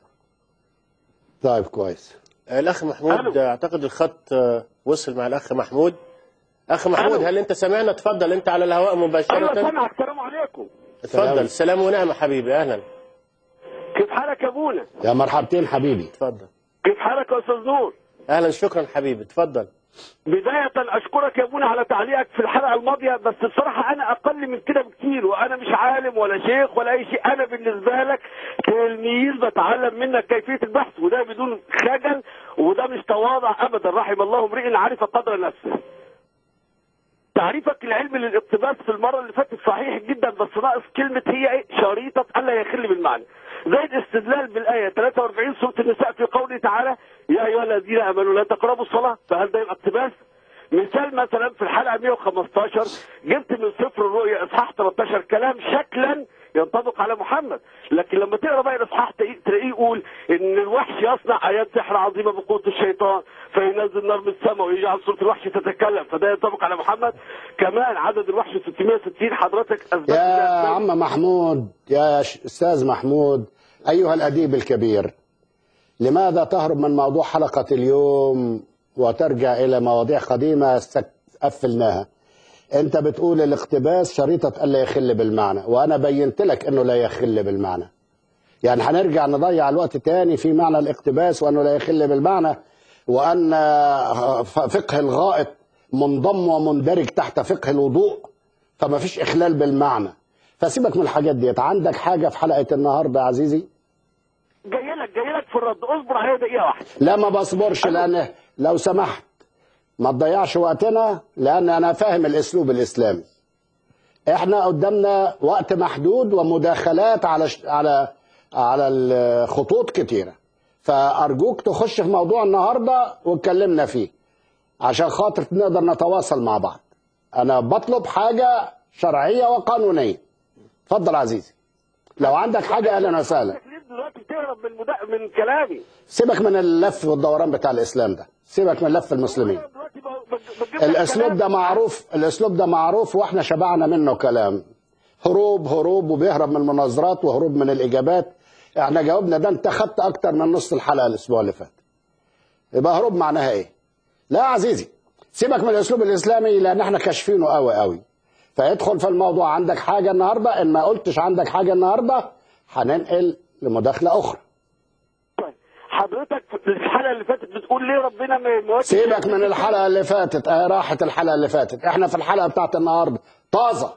طيب كويس آه الأخ محمود آه أعتقد الخط آه وصل مع الأخ محمود أخ محمود ألو. هل أنت سمعنا اتفضل أنت على الهواء ايوه مباشرة سامعك السلام عليكم اتفضل سلام ونعمة حبيبي أهلا كيف حالك يا ابونا يا مرحبتين حبيبي اتفضل كيف حالك يا استاذ نور أهلا شكرا حبيبي اتفضل بداية أشكرك يا ابونا على تعليقك في الحلقة الماضية بس بصراحة أنا أقل من كده بكتير وأنا مش عالم ولا شيخ ولا أي شيء أنا بالنسبة لك تلميذ بتعلم منك كيفية البحث وده بدون خجل وده مش تواضع أبدا رحم الله امرئ عرف قدر نفسه تعريفك العلمي للاقتباس في المرة اللي فاتت صحيح جدا بس ناقص كلمة هي ايه شريطة ألا يخل بالمعنى زي الاستدلال بالآية 43 سورة النساء في قوله تعالى يا أيها الذين آمنوا لا تقربوا الصلاة فهل ده يبقى اقتباس؟ مثال مثلا في الحلقة 115 جبت من سفر الرؤيا إصحاح 13 كلام شكلا ينطبق على محمد لكن لما تقرا بقى الاصحاح تلاقيه تلاقيه يقول ان الوحش يصنع ايات سحر عظيمه بقوه الشيطان فينزل نار من السماء ويجعل صوره الوحش تتكلم فده ينطبق على محمد كمان عدد الوحش 660 حضرتك اثبت يا ده. عم محمود يا ش- استاذ محمود ايها الاديب الكبير لماذا تهرب من موضوع حلقه اليوم وترجع الى مواضيع قديمه استك- قفلناها انت بتقول الاقتباس شريطه الا يخل بالمعنى وانا بينت لك انه لا يخل بالمعنى يعني هنرجع نضيع الوقت تاني في معنى الاقتباس وانه لا يخل بالمعنى وان فقه الغائط منضم ومندرج تحت فقه الوضوء فما فيش اخلال بالمعنى فسيبك من الحاجات ديت عندك حاجه في حلقه النهارده يا عزيزي جاي لك جاي لك في الرد اصبر عليا دقيقه واحده لا ما بصبرش لان لو سمحت ما تضيعش وقتنا لان انا فاهم الاسلوب الاسلامي احنا قدامنا وقت محدود ومداخلات على ش... على على الخطوط كتيره فارجوك تخش في موضوع النهارده واتكلمنا فيه عشان خاطر نقدر نتواصل مع بعض انا بطلب حاجه شرعيه وقانونيه اتفضل عزيزي لو عندك حاجه اهلا وسهلا ليه دلوقتي بتهرب من مدا... من كلامي سيبك من اللف والدوران بتاع الاسلام ده سيبك من لف المسلمين أنا دلوقتي ب- ب- بجيب لك الاسلوب كلام. ده معروف الاسلوب ده معروف واحنا شبعنا منه كلام هروب هروب وبيهرب من المناظرات وهروب من الاجابات احنا جاوبنا ده انت خدت اكتر من نص الحلقه الاسبوع اللي فات يبقى هروب معناها ايه لا يا عزيزي سيبك من الاسلوب الاسلامي لان احنا كاشفينه قوي قوي فادخل في الموضوع عندك حاجه النهارده ان ما قلتش عندك حاجه النهارده هننقل لمداخله اخرى طيب حضرتك في الحلقه اللي فاتت بتقول ليه ربنا ما يموتش سيبك من الحلقه اللي فاتت اه راحت الحلقه اللي فاتت احنا في الحلقه بتاعت النهارده طازه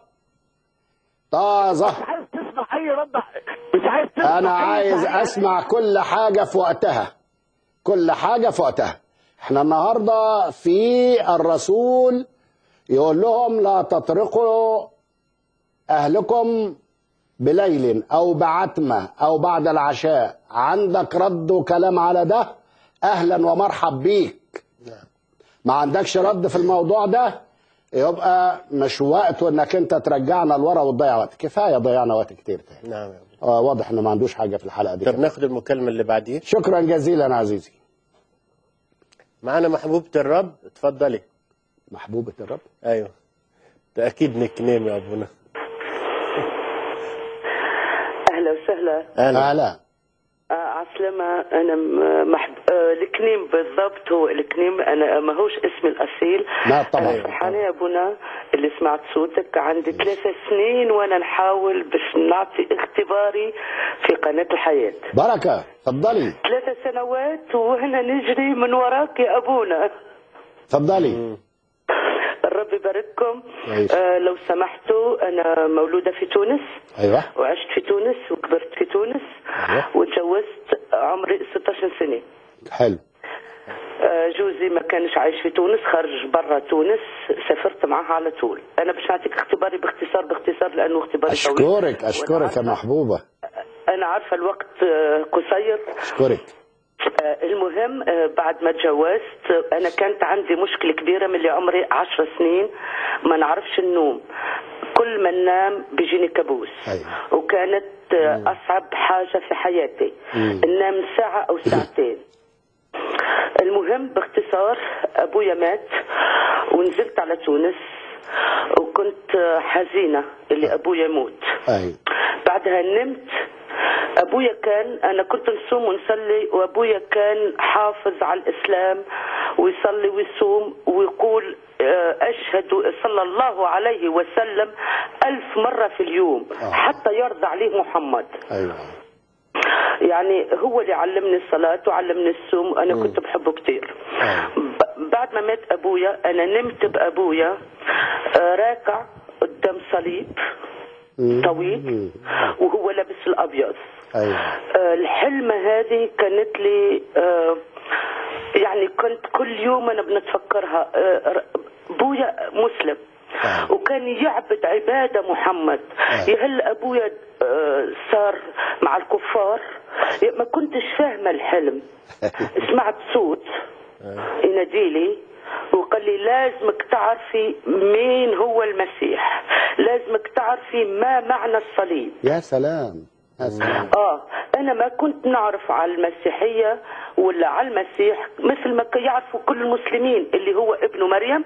طازه مش عايز تسمع اي رد مش عايز تسمع انا أي عايز تعليق. اسمع كل حاجه في وقتها كل حاجه في وقتها احنا النهارده في الرسول يقول لهم لا تطرقوا اهلكم بليل او بعتمه او بعد العشاء عندك رد وكلام على ده اهلا ومرحب بيك ما عندكش رد في الموضوع ده يبقى مش وقته انك انت ترجعنا لورا وتضيع وقت كفايه ضيعنا وقت كتير تاني نعم يا أبو. آه واضح انه ما عندوش حاجه في الحلقه دي طب كمان. ناخد المكالمة اللي بعديه شكرا جزيلا عزيزي معانا محبوبة الرب اتفضلي محبوبه الرب ايوه ده اكيد نيك نيم يا ابونا اهلا وسهلا اهلا اهلا آه عسلامة انا م- محب... آه الكنيم بالضبط هو الكنيم انا ما هوش اسمي الاصيل لا طبعا. انا فرحانه يا ابونا اللي سمعت صوتك عندي ثلاثة سنين وانا نحاول باش نعطي اختباري في قناه الحياه بركه اتفضلي ثلاثة سنوات وهنا نجري من وراك يا ابونا اتفضلي الرب يبارككم يعيش. آه لو سمحتوا انا مولوده في تونس ايوه وعشت في تونس وكبرت في تونس أيوة. وتجوزت عمري 16 سنه حلو آه، جوزي ما كانش عايش في تونس خرج برا تونس سافرت معها على طول انا باش نعطيك اختباري باختصار باختصار لانه اختباري طويل اشكرك اشكرك يا وأنا عارفة- محبوبه انا عارفه الوقت آه، قصير اشكرك آه، المهم آه، بعد ما تجوزت آه، انا كانت عندي مشكله كبيره من اللي عمري عشر سنين ما نعرفش النوم كل ما ننام بيجيني كابوس أيوة. وكانت آه، اصعب حاجه في حياتي ننام ساعه او ساعتين المهم باختصار ابويا مات ونزلت على تونس وكنت آه، حزينه اللي ابويا يموت ايوه بعدها نمت ابويا كان انا كنت نصوم ونصلي وابويا كان حافظ على الاسلام ويصلي ويصوم ويقول آه، اشهد صلى الله عليه وسلم الف مره في اليوم حتى يرضى عليه محمد ايوه يعني هو اللي علمني الصلاة وعلمني الصوم وأنا كنت بحبه كتير ب- بعد ما مات أبويا أنا نمت بأبويا آه، راكع قدام صليب طويل وهو لابس الأبيض ايوه آه، الحلمة هذه كانت لي آه، يعني كنت كل يوم أنا بنتفكرها آه، ر- أبويا مسلم آه. وكان يعبد عبادة محمد آه. يا هل أبويا آه، صار مع الكفار يا ما كنتش فاهمة الحلم سمعت صوت يناديلي وقال لي لازمك تعرفي مين هو المسيح لازمك تعرفي ما معنى الصليب يا سلام يا سلام اه انا ما كنت نعرف على المسيحيه ولا على المسيح مثل ما كان يعرفوا كل المسلمين اللي هو ابن مريم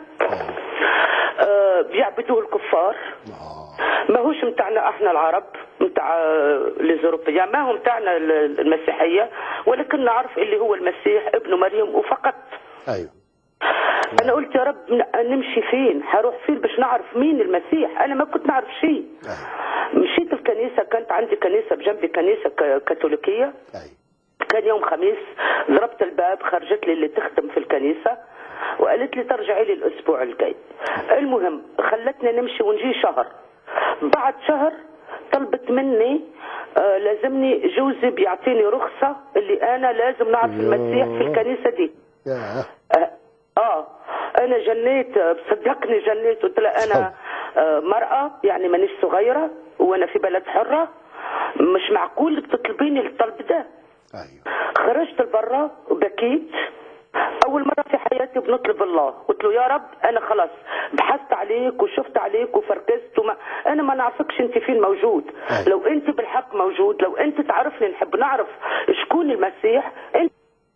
آه بيعبدوه الكفار ما هوش متاعنا احنا العرب متاع ليزوروبيا ما هو متاعنا المسيحيه ولكن نعرف اللي هو المسيح ابن مريم وفقط ايوه انا قلت يا رب ن- نمشي فين حروح فين باش نعرف مين المسيح انا ما كنت نعرف شيء مشيت الكنيسه كانت عندي كنيسه بجنبي كنيسه ك- كاثوليكيه ايوه كان يوم خميس ضربت الباب خرجت لي اللي تخدم في الكنيسة وقالت لي ترجعي لي الأسبوع الجاي المهم خلتنا نمشي ونجي شهر بعد شهر طلبت مني آه لازمني جوزي بيعطيني رخصة اللي أنا لازم نعرف المسيح في الكنيسة دي يا آه, اه انا جنيت آه، صدقني جنيت قلت لها انا آه مرأة يعني مانيش صغيرة وانا في بلد حرة مش معقول بتطلبيني الطلب ده ايوه خرجت لبرا وبكيت اول مره في حياتي بنطلب الله قلت له يا رب انا خلاص بحثت عليك وشفت عليك وفركزت وما انا ما نعرفكش انت فين موجود أيوة. لو انت بالحق موجود لو انت تعرفني نحب نعرف شكون المسيح انت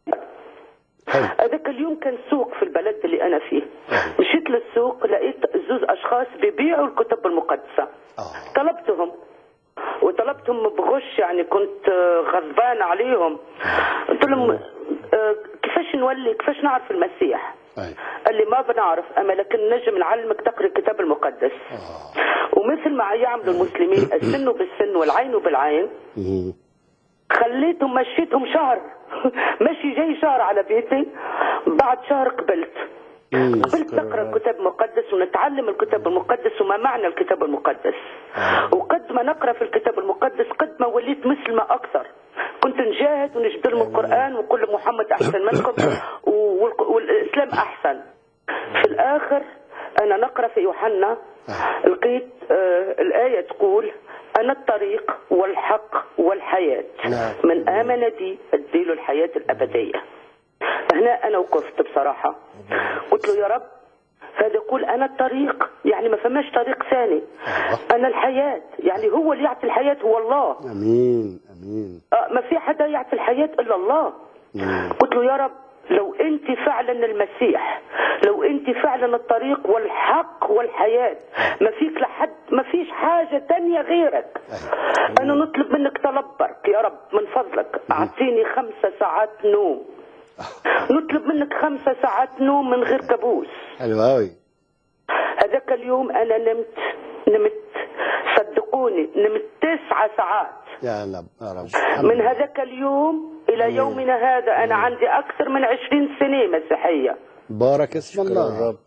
حلو هذاك اليوم كان سوق في البلد اللي انا فيه مشيت للسوق لقيت زوز اشخاص بيبيعوا الكتب المقدسه اه طلبتهم وطلبتهم بغش يعني كنت آه، غضبان عليهم قلت لهم آه، كيفاش نولي كيفاش نعرف المسيح ايوه قال لي ما بنعرف اما لكن نجم نعلمك تقرا الكتاب المقدس ومثل ما يعملوا المسلمين السن بالسن والعين بالعين مم. خليتهم مشيتهم شهر مشي جاي شهر على بيتي بعد شهر قبلت مم. قبلت نقرا الكتاب المقدس ونتعلم الكتاب المقدس وما معنى الكتاب المقدس وقد ما نقرا في الكتاب المقدس قد ما وليت مسلمه اكثر كنت نجاهد ونجبد لهم القران ونقول لهم محمد احسن منكم والق- والاسلام احسن في الاخر انا نقرا في يوحنا لقيت آه الايه تقول انا الطريق والحق والحياه نعم. من امن بي اديله الحياه الابديه هنا انا وقفت بصراحه قلت له يا رب هذا يقول انا الطريق يعني ما فماش طريق ثاني انا الحياه يعني هو اللي يعطي الحياه هو الله امين امين آه، ما في حدا يعطي الحياه الا الله مم. قلت له يا رب لو انت فعلا المسيح لو انت فعلا الطريق والحق والحياه ما فيك لحد ما فيش حاجه تانية غيرك انا نطلب منك طلب برك يا رب من فضلك اعطيني خمسة ساعات نوم نطلب منك خمسة ساعات نوم من غير كابوس حلو قوي هذاك اليوم انا نمت نمت صدقوني نمت تسعة ساعات يا رب يا رب من هذاك اليوم الى يومنا هذا انا عندي اكثر من عشرين سنة مسيحية بارك اسم الله الرب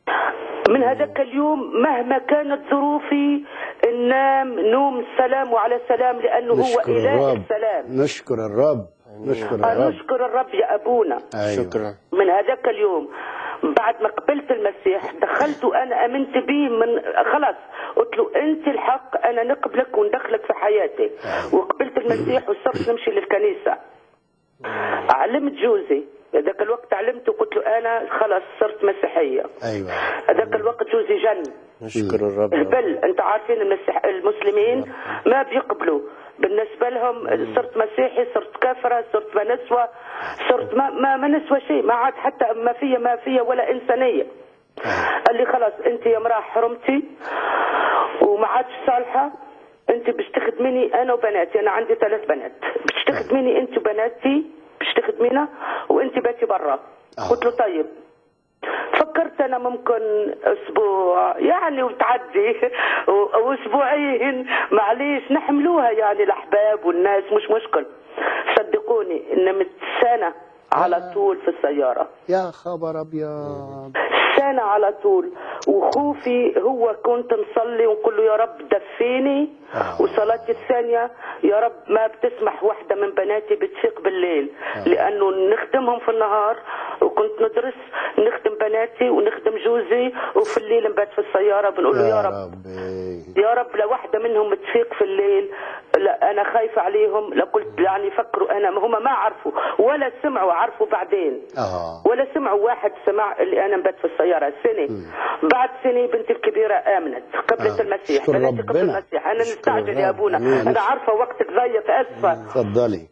من هذاك اليوم مهما كانت ظروفي ننام نوم السلام وعلى سلام لانه هو نشكر اله الرب السلام نشكر الرب نشكر الرب نشكر الرب يا ابونا أيوة. شكرا من هذاك اليوم بعد ما قبلت المسيح دخلت وانا امنت به من خلاص قلت له انت الحق انا نقبلك وندخلك في حياتي وقبلت المسيح وصرت نمشي للكنيسه علمت جوزي ذاك الوقت علمته قلت له انا خلاص صرت مسيحيه ايوه هذاك الوقت جوزي جن نشكر الرب هبل انت عارفين المسيح المسلمين ما بيقبلوا بالنسبه لهم صرت مسيحي صرت كافره صرت منسوه صرت ما ما, ما نسوى شيء ما عاد حتى ما فيا ما فيا ولا انسانيه قال لي خلاص انت يا امراه حرمتي وما عادش صالحه انت باش تخدميني انا وبناتي انا عندي ثلاث بنات باش تخدميني انت وبناتي باش تخدمينا وانت باتي برا آه. قلت له طيب فكرت انا ممكن اسبوع يعني وتعدي و- واسبوعين معليش نحملوها يعني الاحباب والناس مش مشكل صدقوني نمت سنه على طول في السياره يا خبر ابيض سنة على طول وخوفي هو كنت نصلي ونقول له يا رب دفيني آه. وصلاتي الثانية يا رب ما بتسمح واحدة من بناتي بتفيق بالليل لأنه نخدمهم في النهار وكنت ندرس نخدم بناتي ونخدم جوزي وفي الليل نبات في السيارة بنقول له يا رب ربي يا رب لو واحدة منهم تفيق في الليل لا أنا خايفة عليهم لا قلت يعني فكروا أنا هم ما عرفوا ولا سمعوا عرفوا بعدين اه ولا سمعوا واحد سمع اللي انا نبات في السياره سنه بعد سنه بنتي الكبيره امنت قبلت آه. المسيح اشكر بناتي قبل ربنا. المسيح انا اشكر نستعجل يا الرب. ابونا أمين. انا عارفه وقتك ضيق اسفه تفضلي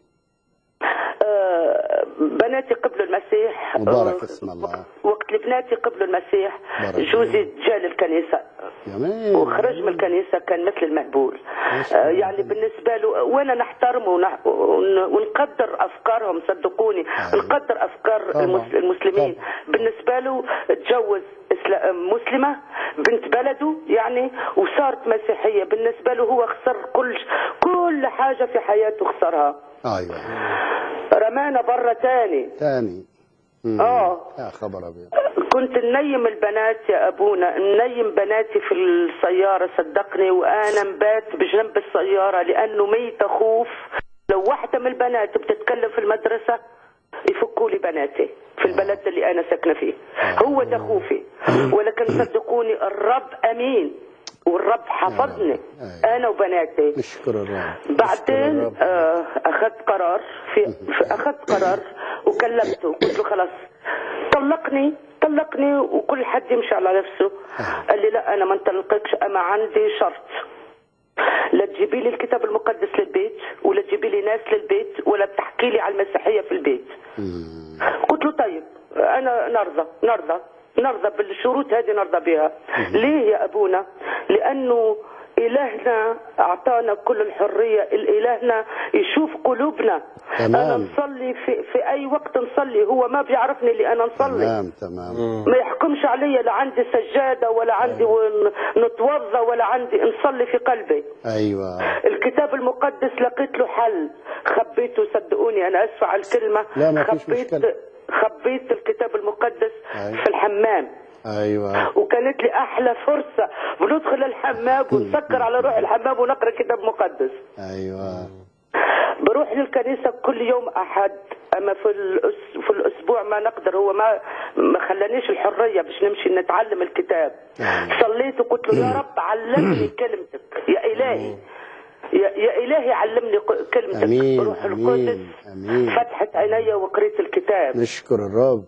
آه، بناتي قبلوا المسيح مبارك آه، اسم الله. وقت اللي بناتي قبلوا المسيح بارك جوزي جاء للكنيسه جميل وخرج من الكنيسة كان مثل المقبول آه، يعني بالنسبة له وانا نحترمه ونح- ون- ونقدر افكارهم صدقوني نقدر افكار طبعاً. المس- المسلمين طبعاً. بالنسبة له تجوز إسلا- مسلمة بنت بلده يعني وصارت مسيحية بالنسبة له هو خسر كل كل حاجة في حياته خسرها ايوه رمانا برا تاني ثاني مم. اه يا خبر ابيض كنت ننيم البنات يا ابونا ننيم بناتي في السياره صدقني وانا مبات بجنب السياره لانه ميت خوف لو واحده من البنات بتتكلم في المدرسه يفكوا لي بناتي في البلد اللي انا ساكنه فيه هو ده خوفي ولكن صدقوني الرب امين والرب حفظني انا وبناتي نشكر الرب بعدين آه، اخذت قرار في, في اخذت قرار وكلمته قلت له خلاص طلقني طلقني وكل حد يمشي على نفسه قال لي لا انا ما انطلقكش اما عندي شرط لا تجيبي لي الكتاب المقدس للبيت ولا تجيبي لي ناس للبيت ولا بتحكي لي على المسيحيه في البيت قلت له طيب انا نرضى نرضى نرضى بالشروط هذه نرضى بها ليه يا ابونا لانه إلهنا أعطانا كل الحرية إلهنا يشوف قلوبنا تمام. أنا نصلي في, في أي وقت نصلي هو ما بيعرفني اللي أنا نصلي تمام تمام ما يحكمش علي لا عندي سجادة ولا عندي ون- نتوضى ولا عندي نصلي في قلبي ايوه الكتاب المقدس لقيت له حل خبيته صدقوني انا اسفه على الكلمه لا، ما فيش خبيت مشكلة. خبيت الكتاب المقدس أي. في الحمام ايوه وكانت لي احلى فرصه بندخل الحمام ونسكر على روح الحمام ونقرا كتاب مقدس ايوه بروح للكنيسه كل يوم احد اما في الأس... في الاسبوع ما نقدر هو ما ما خلانيش الحريه باش نمشي نتعلم الكتاب صليت وقلت له يا رب علمني كلمتك يا الهي يا, يا الهي علمني ق- كلمتك أمين، روح أمين، القدس أمين. فتحت عيني وقريت الكتاب نشكر الرب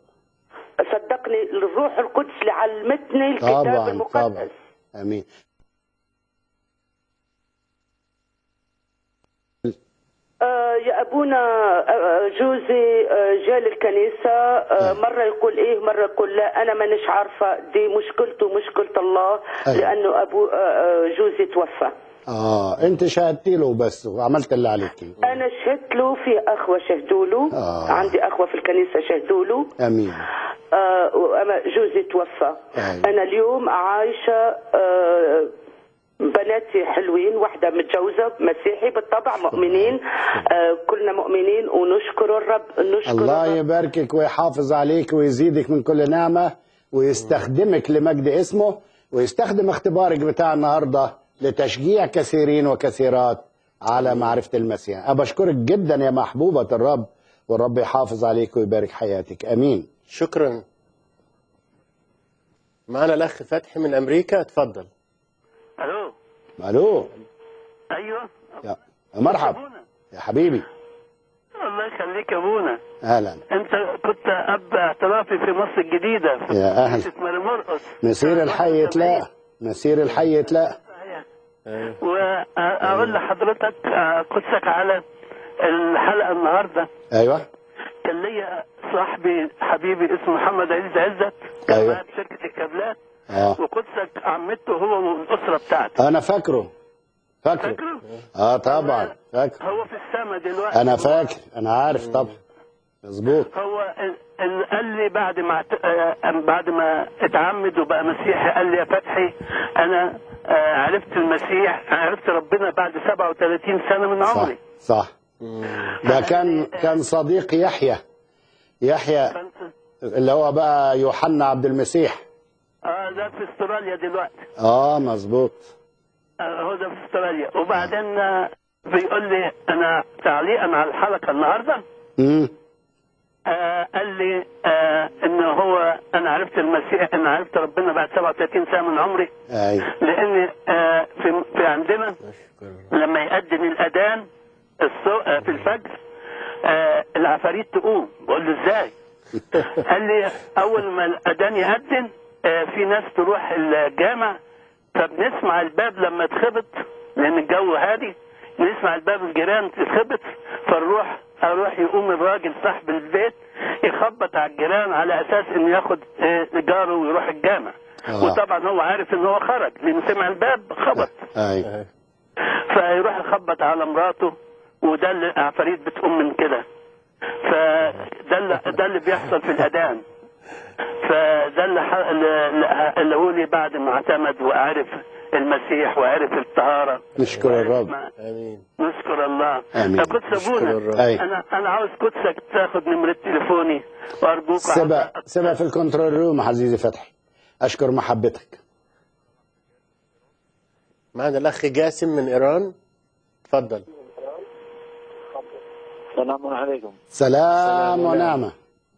صدقني الروح القدس اللي علمتني الكتاب طبعا طبعا المقدس امين آه يا ابونا آه، جوزي آه، جاء للكنيسه آه، مره يقول ايه مره يقول لا انا مانيش عارفه دي مشكلته مشكله الله أيوة. لانه ابو آه، آه، جوزي توفى اه انت شهدتي له بس وعملت اللي عليكي انا شهدت له في اخوه شهدوا له آه. عندي اخوه في الكنيسه شهدوا له امين آه، وأما جوزي توفى أيوة. انا اليوم عايشه آه، بناتي حلوين واحدة متجوزة مسيحي بالطبع مؤمنين آه كلنا مؤمنين ونشكر الرب نشكر الله الرب يباركك ويحافظ عليك ويزيدك من كل نعمة ويستخدمك لمجد اسمه ويستخدم اختبارك بتاع النهارده لتشجيع كثيرين وكثيرات على معرفة المسيح أنا بشكرك جدا يا محبوبة الرب والرب يحافظ عليك ويبارك حياتك أمين شكرا معنا الأخ فتحي من أمريكا اتفضل الو ألو ايوه يا مرحب ابونا يا حبيبي الله يخليك يا ابونا أهلا انت كنت اب اعترافي في مصر الجديده في يا أهلا. كنيسة ماري مرقس مسير الحي يتلاقى مسير الحي يتلاقى واقول لحضرتك آه، قصك على الحلقه النهارده أيوه كان ليا صاحبي حبيبي اسمه محمد عزيز عزت كان أيوة. معايا في شركه الكابلات آه. وقدسك عمته هو والاسره بتاعته أنا فاكره فاكره فاكره؟ آه طبعا فاكره هو في السما دلوقتي أنا فاكر أنا عارف طبعا مظبوط هو ال- ال- قال لي بعد ما اعت- آه، بعد ما اتعمد وبقى مسيحي قال لي يا فتحي انا آه، عرفت المسيح عرفت ربنا بعد 37 سنه من صح عمري صح ده كان كان صديق يحيى يحيى فانت اللي هو بقى يوحنا عبد المسيح اه ده في استراليا دلوقتي اه مظبوط آه هو ده في استراليا وبعدين آه، بيقول لي انا تعليقا على الحلقه النهارده امم آه قال لي آه ان هو انا عرفت المسيح انا عرفت ربنا بعد 37 سنه من عمري ايوه لان آه في, في عندنا لما يأذن الأذان الصو... آه، في الفجر آه العفاريت تقوم بقول له ازاي قال لي اول ما الاذان يأذن آه في ناس تروح الجامع فبنسمع الباب لما يتخبط لان الجو هادي نسمع الباب الجيران تتخبط فنروح اروح يقوم الراجل صاحب البيت يخبط على الجيران على اساس انه ياخد آه، جاره ويروح الجامع آه. وطبعا هو عارف ان هو خرج لان سمع الباب خبط ايوه فيروح يخبط على مراته وده اللي عفاريت بتقوم من كده فده اللي ده اللي بيحصل في الاذان فده اللي ح- اللي اللي هو لي بعد ما اعتمد وعرف المسيح وعرف الطهاره نشكر الرب ما- امين نشكر الله آمين. يا قدس ابونا نشكر الرب. أي. انا انا عاوز قدسك تاخد نمره تليفوني وارجوك سيبها سيبها في الكنترول روم عزيزي فتحي اشكر محبتك معنا الاخ جاسم من ايران تفضل السلام عليكم سلام ونعمه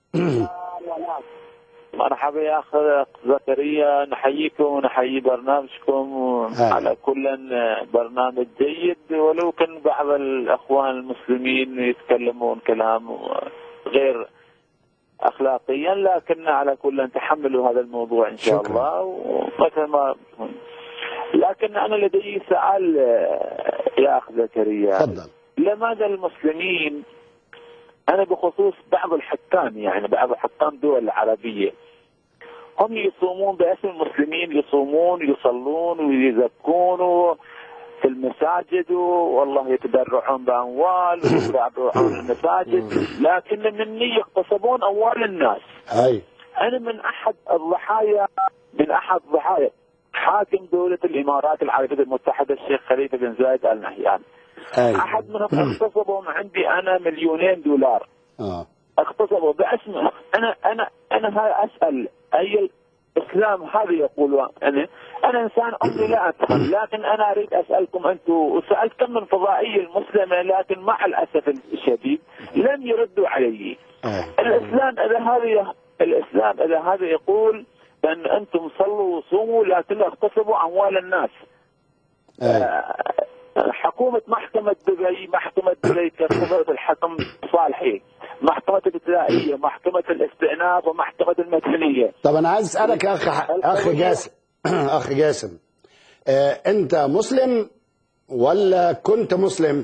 مرحبا يا اخ زكريا نحييكم ونحيي برنامجكم أهلا. على كل برنامج جيد ولو كان بعض الاخوان المسلمين يتكلمون كلام غير اخلاقيا لكن على كل تحملوا هذا الموضوع ان شاء شكراً. الله ومثل ما لكن انا لدي سؤال يا اخ زكريا تفضل لماذا المسلمين انا بخصوص بعض الحكام يعني بعض حكام الدول العربيه هم يصومون باسم المسلمين يصومون يصلون ويزكون في المساجد والله يتبرعون باموال ويتبرعون المساجد لكن من يغتصبون اموال الناس اي انا من احد الضحايا من احد ضحايا حاكم دوله الامارات العربيه المتحده الشيخ خليفه بن زايد ال نهيان اي احد منهم اغتصبوا من عندي انا مليونين دولار اه اغتصبوا باسمه انا انا انا ها اسال اي الاسلام هذا يقول انا انا انسان امي لا افهم لكن انا اريد اسالكم انتم وسالت كم من فضائيه المسلمه لكن مع الاسف الشديد لم يردوا علي اي الاسلام اذا هذا الاسلام اذا هذا يقول ان انتم صلوا وصوموا لكن اغتصبوا اموال الناس اي حكومة محكمة دبي محكمة دبي كتبت الحكم صالحي محكمة الابتدائية محكمة الاستئناف ومحكمة المدنية طب انا عايز اسالك يا اخ اخ جاسم اخ جاسم آه انت مسلم ولا كنت مسلم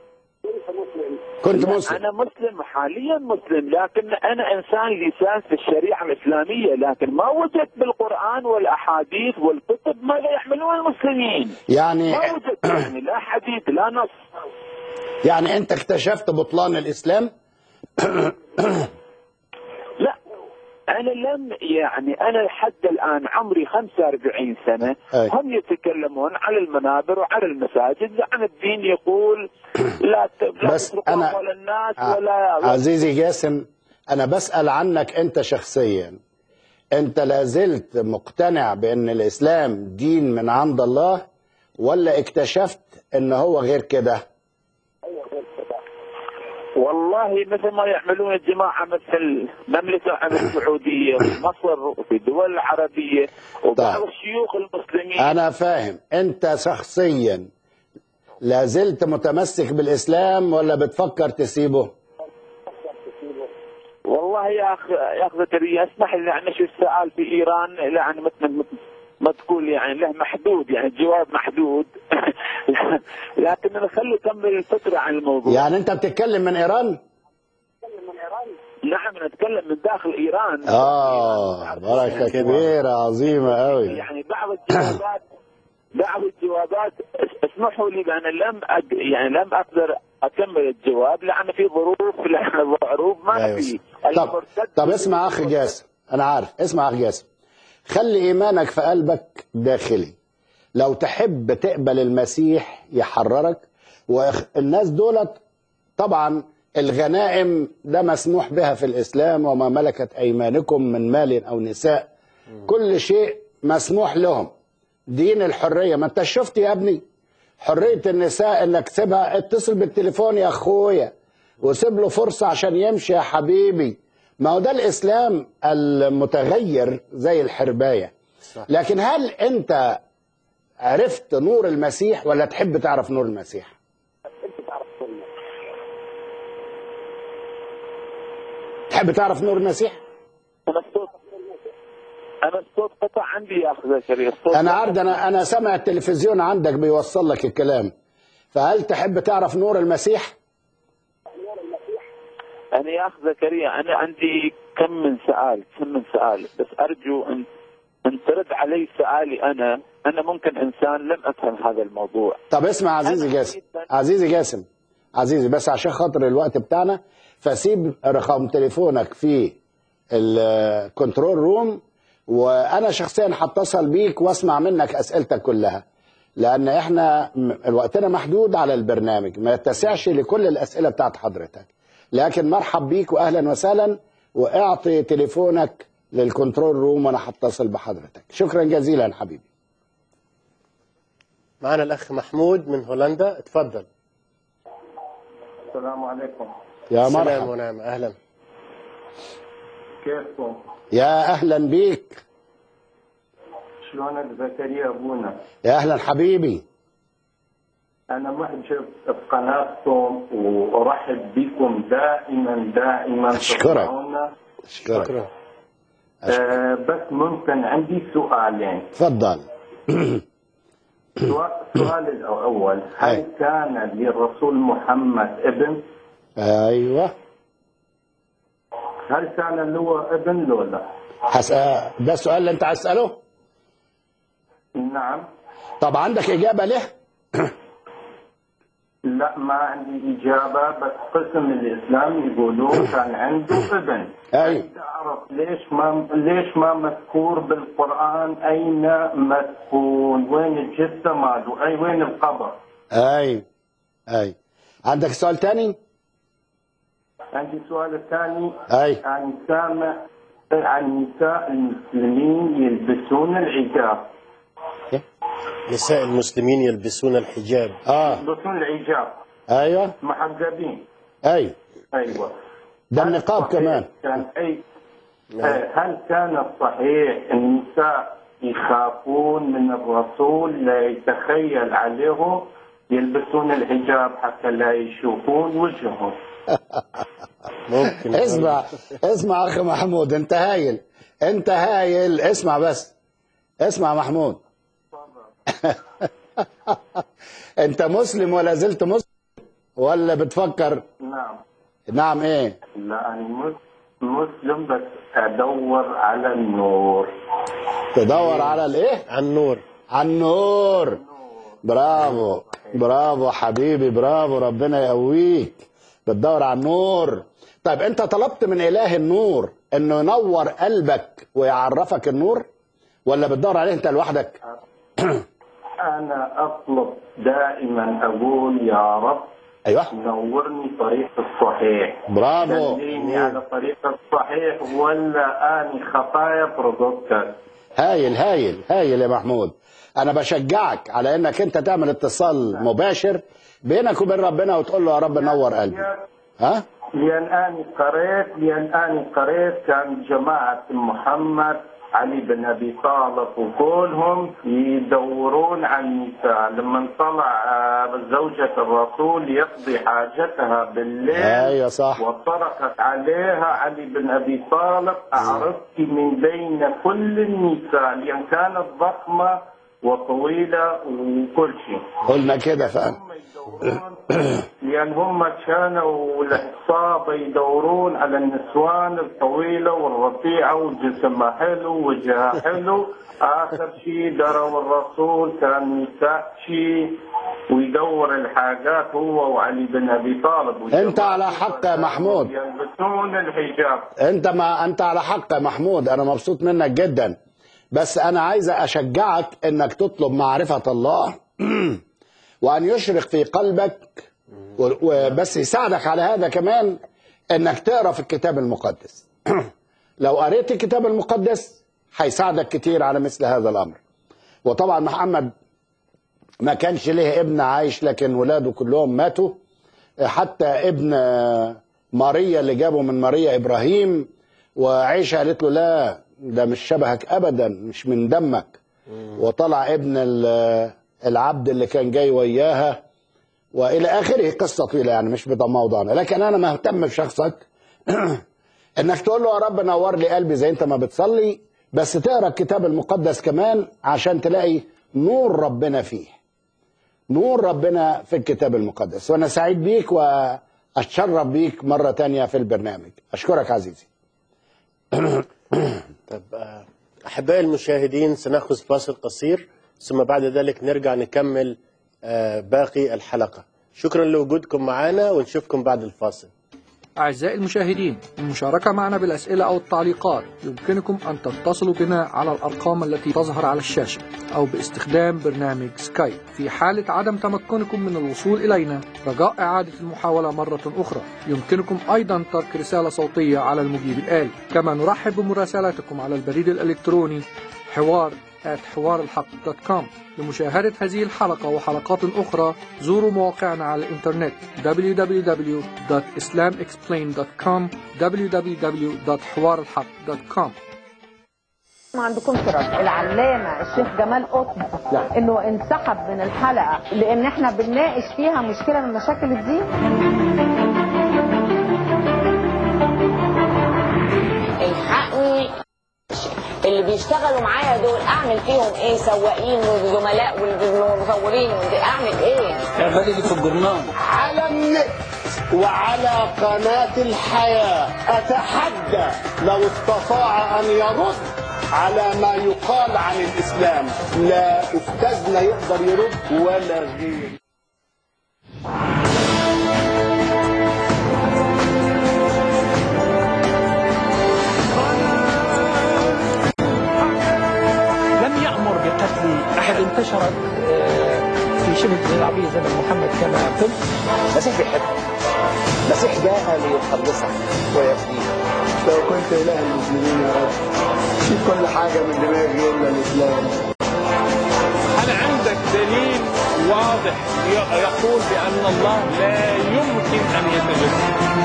كنت لا، مسلم أنا مسلم حاليا مسلم لكن أنا إنسان لسان في الشريعة الإسلامية لكن ما وجدت بالقرآن والأحاديث والكتب ماذا يحملون المسلمين يعني ما وجدت يعني لا حديث لا نص يعني انت اكتشفت بطلان الاسلام لا انا لم يعني انا لحد الان عمري 45 سنه أي. هم يتكلمون على المنابر وعلى المساجد عن الدين يقول لا ت- لا بس تتركوا أنا- اموال الناس ع- ولا عزيزي جاسم انا بسال عنك انت شخصيا انت لازلت مقتنع بان الاسلام دين من عند الله ولا اكتشفت ان هو غير كده والله مثل ما يعملون الجماعه مثل المملكه العربيه السعوديه ومصر وفي الدول العربيه وبعض طيب. الشيوخ المسلمين انا فاهم انت شخصيا لازلت متمسك بالاسلام ولا بتفكر تسيبه والله يا اخ يا اخ زكريا اسمح لي يعني شو السؤال في ايران يعني مثل مثل ما تقول يعني له محدود يعني الجواب محدود لكن نخلي يكمل الفكره عن الموضوع يعني انت بتتكلم من ايران نعم نتكلم من داخل ايران اه بركه كبيره عظيمه قوي يعني بعض الجوابات بعض الجوابات اس- اسمحوا لي بان لم أد... يعني لم اقدر اكمل الجواب لان في ظروف لان ظروف ما أيوة. في طب المرتد طب اسمع اخ جاسم انا عارف اسمع اخ جاسم خلي ايمانك في قلبك داخلي لو تحب تقبل المسيح يحررك والناس دولت طبعا الغنائم ده مسموح بها في الاسلام وما ملكت ايمانكم من مال او نساء كل شيء مسموح لهم دين الحريه ما انت شفت يا ابني حريه النساء انك تسيبها اتصل بالتليفون يا اخويا وسيب له فرصه عشان يمشي يا حبيبي ما هو ده الاسلام المتغير زي الحربايه لكن هل انت عرفت نور المسيح ولا تحب تعرف نور المسيح تحب تعرف نور المسيح انا الصوت انا الصوت قطع عندي يا اخ زكريا الصوت انا عارف انا انا سامع التلفزيون عندك بيوصل لك الكلام فهل تحب تعرف نور المسيح انا يا اخ زكريا انا عندي كم من سؤال كم من سؤال بس ارجو ان ان ترد علي سؤالي انا انا ممكن انسان لم افهم هذا الموضوع طب اسمع عزيزي أنا جاسم أريد أن- عزيزي جاسم عزيزي بس عشان خاطر الوقت بتاعنا فسيب رقم تليفونك في الكنترول روم وانا شخصيا هتصل بيك واسمع منك اسئلتك كلها لان احنا م- وقتنا محدود على البرنامج ما يتسعش لكل الاسئله بتاعت حضرتك لكن مرحب بيك واهلا وسهلا واعطي تليفونك للكنترول روم وانا هتصل بحضرتك شكرا جزيلا حبيبي معنا الأخ محمود من هولندا اتفضل السلام عليكم يا سلام مرحبا ونعم أهلا كيفكم؟ يا اهلا بيك شلونك زكريا ابونا؟ يا اهلا حبيبي انا محجب بقناتكم وارحب بكم دائما دائما أشكرك. تسمعونا. اشكرك شكرا آه بس ممكن عندي سؤالين تفضل سؤال السؤال الاول أي. هل كان للرسول محمد ابن؟ ايوه هل كان له ابن لو لا؟ حس... ده السؤال اللي انت عايز تساله نعم طب عندك اجابه له لا ما عندي إجابة بس قسم الإسلام يقولون كان عنده ابن أي. بدي أعرف ليش ما ليش ما مذكور بالقرآن أين مسكون وين الجثة ماله أي وين القبر اي اي عندك سؤال تاني عندي سؤال الثاني اي عن سامع عن نساء المسلمين يلبسون العجاب نساء المسلمين يلبسون الحجاب اه يلبسون العجاب ايوه محجبين اي أيوة ده هل النقاب صحيح كمان كان أي آه، هل كان صحيح النساء يخافون من الرسول لا يتخيل عليهم يلبسون الحجاب حتى لا يشوفون وجههم ممكن اسمع اسمع اخي محمود انت هايل انت هايل اسمع بس اسمع محمود انت مسلم ولا زلت مسلم ولا بتفكر نعم نعم ايه لا أنا مس- مسلم بس أدور على النور تدور على الايه عن نور على النور برافو برافو حبيبي برافو ربنا يقويك بتدور على النور طيب انت طلبت من اله النور انه ينور قلبك ويعرفك النور ولا بتدور عليه انت لوحدك أنا أطلب دائما أقول يا رب ايوه نورني طريق الصحيح برافو دليني على طريق الصحيح ولا اني خطايا برودكتر هايل هايل هايل يا محمود انا بشجعك على انك انت تعمل اتصال مباشر بينك وبين ربنا وتقول له يا رب نور قلبي ها لان اني قريت لان اني قريت كان جماعه محمد علي بن ابي طالب وكلهم يدورون عن النساء لما طلع آه، زوجة الرسول يقضي حاجتها بالليل ايوه صح وصرخت عليها علي بن ابي طالب اعرضت من بين كل النساء لان كانت ضخمه وطويله وكل شيء قلنا كده فعلا هم يدورون لان هم كانوا العصابه يدورون على النسوان الطويله والرفيعه وجسمها حلو وجهها حلو اخر شيء دروا الرسول كان يسحشي ويدور الحاجات هو وعلي بن ابي طالب انت على حق يا محمود يلبسون الحجاب انت ما انت على حق يا محمود انا مبسوط منك جدا بس انا عايز اشجعك انك تطلب معرفة الله وان يشرق في قلبك و- وبس يساعدك على هذا كمان انك تقرا في الكتاب المقدس لو قريت الكتاب المقدس هيساعدك كتير على مثل هذا الامر وطبعا محمد ما كانش ليه ابن عايش لكن ولاده كلهم ماتوا حتى ابن ماريا اللي جابه من ماريا ابراهيم وعيشة قالت له لا ده مش شبهك ابدا مش من دمك وطلع ابن ال- العبد اللي كان جاي وياها والى اخره قصه طويله يعني مش بضم موضوعنا لكن انا مهتم بشخصك انك تقول له يا رب نور لي قلبي زي انت ما بتصلي بس تقرا الكتاب المقدس كمان عشان تلاقي نور ربنا فيه نور ربنا في الكتاب المقدس وانا سعيد بيك واتشرف بيك مره تانية في البرنامج اشكرك عزيزي طب آه، أحبائي المشاهدين سنأخذ فاصل قصير ثم بعد ذلك نرجع نكمل آه، باقي الحلقة شكرا لوجودكم معنا ونشوفكم بعد الفاصل أعزائي المشاهدين المشاركة معنا بالأسئلة أو التعليقات يمكنكم أن تتصلوا بنا على الأرقام التي تظهر على الشاشة أو باستخدام برنامج سكايب في حالة عدم تمكنكم من الوصول إلينا رجاء إعادة المحاولة مرة أخرى يمكنكم أيضا ترك رسالة صوتية على المجيب الآلي كما نرحب بمراسلاتكم على البريد الإلكتروني حوار حوار الحق دوت كوم لمشاهدة هذه الحلقة وحلقات أخرى زوروا مواقعنا على الإنترنت www.islamexplained.com www.حوارالحق.com ما عندكم اعتراض العلامه الشيخ جمال قطب انه انسحب من الحلقه لان احنا بنناقش فيها مشكله من مشاكل الدين الحقني اللي بيشتغلوا معايا دول اعمل فيهم ايه سواقين وزملاء والمصورين اعمل ايه اعملي لي في الجرنان على النت وعلى قناة الحياة أتحدى لو استطاع أن يرد على ما يقال عن الإسلام لا أستاذنا يقدر يرد ولا غير لم يأمر بقتل أحد انتشرت آه، في شبه الجزيرة العربية زمن محمد كما قلت المسيح بيحبك المسيح جاء ليخلصك ويفديك لو كنت إله المسلمين يا رب شيل كل حاجة من دماغي إلا الإسلام هل عندك دليل واضح ي- يقول بأن الله لا يمكن أن يتجسد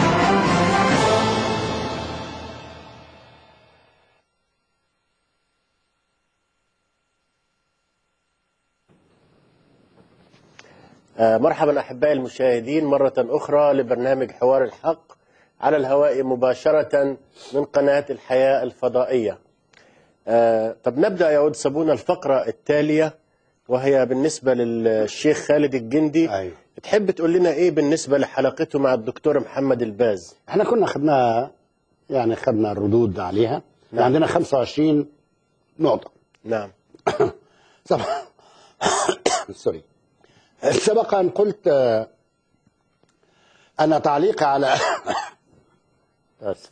آه، مرحبا أحبائي المشاهدين مرة أخرى لبرنامج حوار الحق على الهواء مباشرة من قناة الحياة الفضائية آه، طب نبدأ يا أود صابونة الفقرة التالية وهي بالنسبة للشيخ خالد الجندي أيوة. تحب تقول لنا إيه بالنسبة لحلقته مع الدكتور محمد الباز احنا كنا خدنا يعني خدنا الردود عليها نعم. عندنا 25 نقطة نعم سبق سوري سبق أن قلت آه، أن تعليقي على آسف.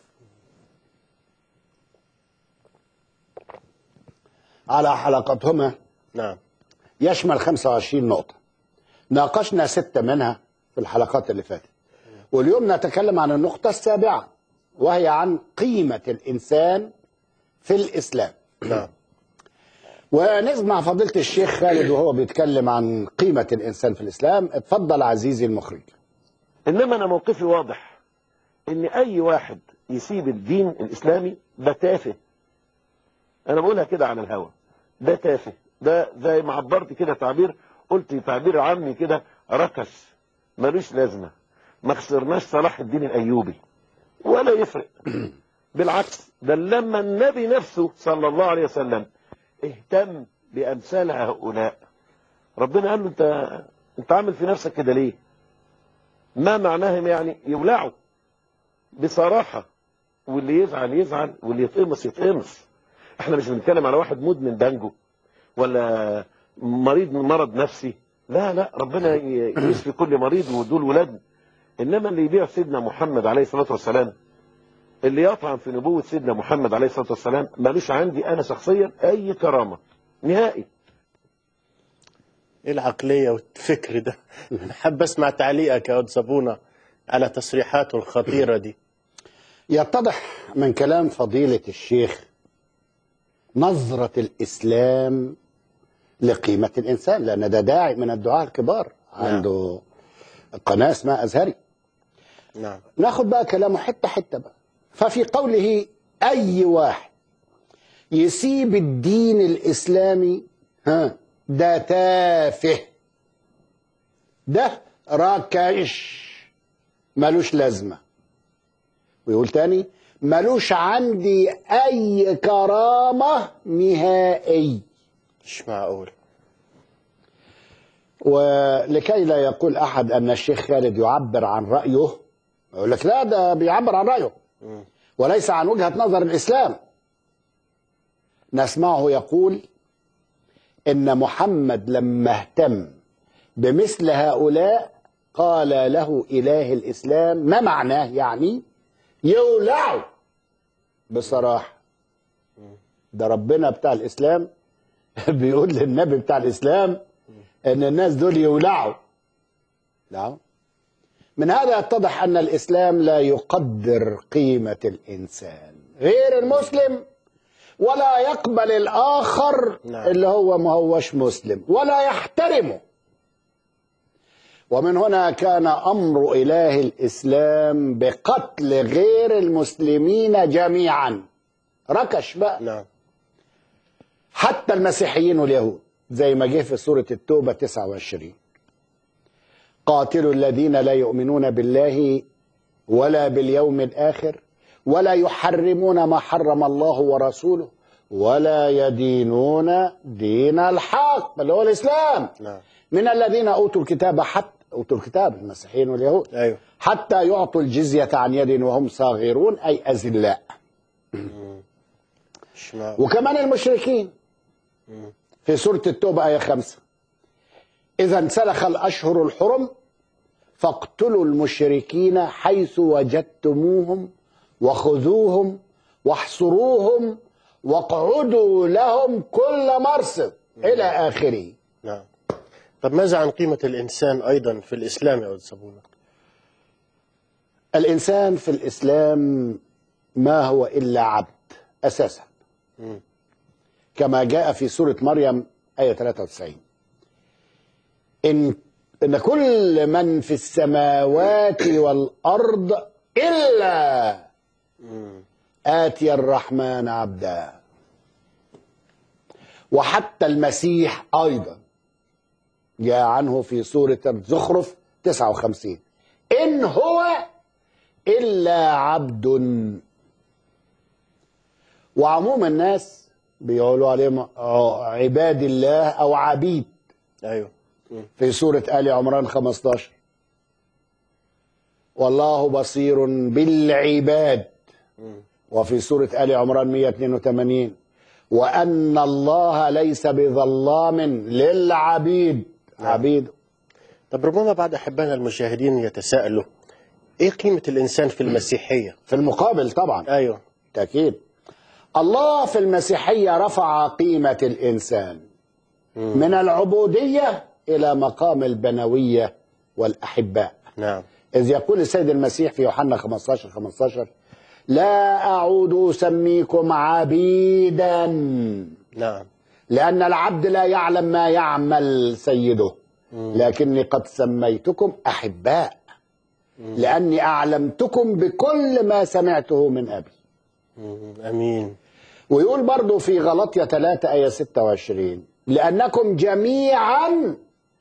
على حلقتهما نعم يشمل 25 نقطة ناقشنا ستة منها في الحلقات اللي فاتت واليوم نتكلم عن النقطة السابعة وهي عن قيمة الإنسان في الإسلام نعم ونسمع فضيلة الشيخ خالد وهو بيتكلم عن قيمة الإنسان في الإسلام اتفضل عزيزي المخرج انما انا موقفي واضح ان اي واحد يسيب الدين الاسلامي ده تافه انا بقولها كده على الهوا ده تافه ده زي ما عبرت كده تعبير قلت تعبير عامي كده ركس ملوش لازمه ما خسرناش صلاح الدين الايوبي ولا يفرق بالعكس ده لما النبي نفسه صلى الله عليه وسلم اهتم بامثال هؤلاء ربنا قال له انت انت عامل في نفسك كده ليه ما معناهم يعني يولعوا بصراحة واللي يزعل يزعل واللي يتقمص يتقمص احنا مش بنتكلم على واحد مدمن بانجو ولا مريض من مرض نفسي لا لا ربنا ي- يشفي كل مريض ودول ولاد انما اللي يبيع سيدنا محمد عليه الصلاة والسلام اللي يطعن في نبوة سيدنا محمد عليه الصلاة والسلام ملوش عندي انا شخصيا اي كرامة نهائي ايه العقلية والفكر ده أنا حاب اسمع تعليقك يا أود صابونة على تصريحاته الخطيرة دي يتضح من كلام فضيلة الشيخ نظرة الإسلام لقيمة الإنسان لأن ده داعي من الدعاة الكبار عنده قناة اسمها أزهري نعم ناخد بقى كلامه حتة حتة بقى ففي قوله أي واحد يسيب الدين الإسلامي ها ده تافه ده راكش ملوش لازمة ويقول تاني ملوش عندي أي كرامة نهائي مش معقول ولكي لا يقول أحد أن الشيخ خالد يعبر عن رأيه يقول لك لا ده بيعبر عن رأيه وليس عن وجهة نظر الإسلام نسمعه يقول إن محمد لما اهتم بمثل هؤلاء قال له إله الإسلام ما معناه يعني يولعوا بصراحة ده ربنا بتاع الإسلام بيقول للنبي بتاع الإسلام إن الناس دول يولعوا لا من هذا يتضح أن الإسلام لا يقدر قيمة الإنسان غير المسلم ولا يقبل الآخر نعم. اللي هو ما هوش مسلم ولا يحترمه ومن هنا كان أمر إله الإسلام بقتل غير المسلمين جميعا ركش بقى نعم حتى المسيحيين واليهود زي ما جه في سورة التوبة 29 قاتلوا الذين لا يؤمنون بالله ولا باليوم الآخر ولا يحرمون ما حرم الله ورسوله ولا يدينون دين الحق اللي هو الإسلام نعم من الذين أوتوا الكتاب حتى أوتوا الكتاب المسيحيين واليهود أيوه حتى يعطوا الجزية عن يد وهم صاغرون أي أذلاء مش معقول وكمان المشركين في سورة التوبة آية خمسة إذا انسلخ الأشهر الحرم فاقتلوا المشركين حيث وجدتموهم وخذوهم واحصروهم واقعدوا لهم كل مرصد إلى آخره نعم طب ماذا عن قيمة الإنسان أيضا في الإسلام يا أود صابونة الإنسان في الإسلام ما هو إلا عبد أساسا مم. كما جاء في سورة مريم آية 93 إن إن كل من في السماوات والأرض إلا آتي الرحمن عبدا وحتى المسيح أيضا جاء عنه في سورة الزخرف 59 إن هو إلا عبد وعموم الناس بيقولوا عليهم عباد الله أو عبيد أيوه في سورة آل عمران 15 والله بصير بالعباد وفي سورة آل عمران 182 وأن الله ليس بظلام للعبيد عبيد طب ربما بعض أحبائنا المشاهدين يتساءلوا إيه قيمة الإنسان في المسيحية في المقابل طبعا أيوه تأكيد الله في المسيحية رفع قيمة الإنسان من العبودية إلى مقام البنوية والأحباء نعم إذ يقول السيد المسيح في يوحنا 15 15 لا أعود أسميكم عبيدا نعم لأن العبد لا يعلم ما يعمل سيده لكني قد سميتكم أحباء لأني أعلمتكم بكل ما سمعته من أبي مم. امين ويقول برضو في غلطية 3 آية 26 لأنكم جميعا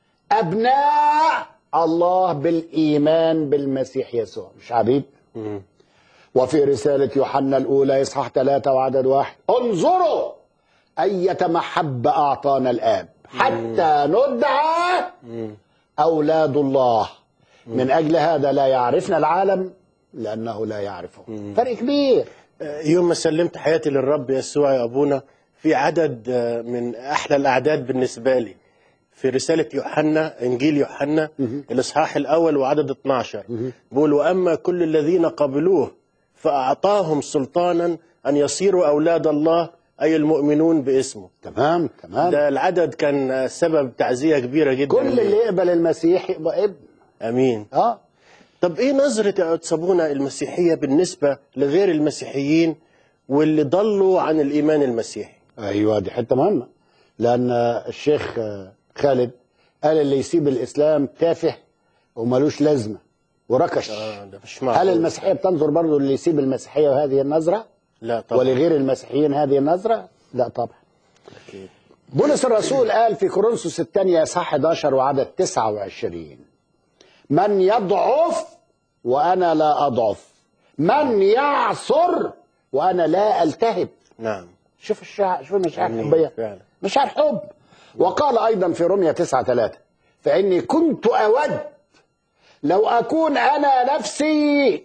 أبناء الله بالإيمان بالمسيح يسوع مش عبيد مم. وفي رسالة يوحنا الأولى إصحاح 3 وعدد واحد انظروا أية محبة أعطانا الآب حتى ندعى مم. أولاد الله من أجل هذا لا يعرفنا العالم لأنه لا يعرفه فرق كبير يوم ما سلمت حياتي للرب يسوع يا ابونا في عدد آه، من احلى الاعداد بالنسبه لي في رساله يوحنا انجيل يوحنا الاصحاح الاول وعدد 12 بيقول واما كل الذين قبلوه فاعطاهم سلطانا ان يصيروا اولاد الله اي المؤمنون باسمه تمام تمام ده العدد كان آه، سبب تعزيه كبيره جدا كل لي. اللي يقبل المسيح يبقى ابن امين اه طب ايه نظرة يا صابونة المسيحية بالنسبة لغير المسيحيين واللي ضلوا عن الإيمان المسيحي ايوه دي حته مهمه لان الشيخ خالد قال اللي يسيب الاسلام تافه وملوش لازمه وركش آه ده مش هل معقول المسيحيه بتنظر برضه اللي يسيب المسيحيه وهذه النظره لا طبعا ولغير المسيحيين هذه النظره لا طبعا أكيد. بولس الرسول قال في كورنثوس الثانية صح 11 وعدد 29 من يضعف وأنا لا أضعف من يعصر وأنا لا ألتهب نعم شوف الشعر شوف المشاعر أمين. الحبية فعلا مشاعر حب وقال أيضا في رمية 9 3 فإني كنت أود لو أكون أنا نفسي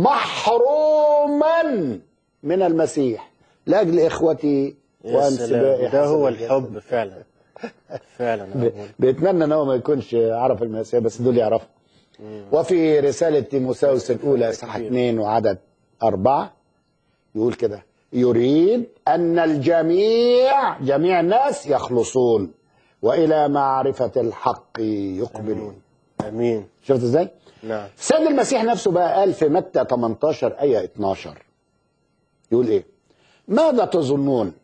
محروما من المسيح لأجل إخوتي يا وأنسبائي سلام ده هو حسب الجسد. الحب فعلا فعلا يا ب- أبونا. بيتمنى ان هو ما يكونش عرف المسيح بس دول يعرفوا وفي رسالة تيموساوس الأولى إصحاح 2 وعدد أربعة يقول كده يريد أن الجميع جميع الناس يخلصون وإلى معرفة الحق يقبلون امين شفت ازاي؟ نعم السيد المسيح نفسه بقى قال في متى 18 آية 12 يقول إيه؟ ماذا تظنون؟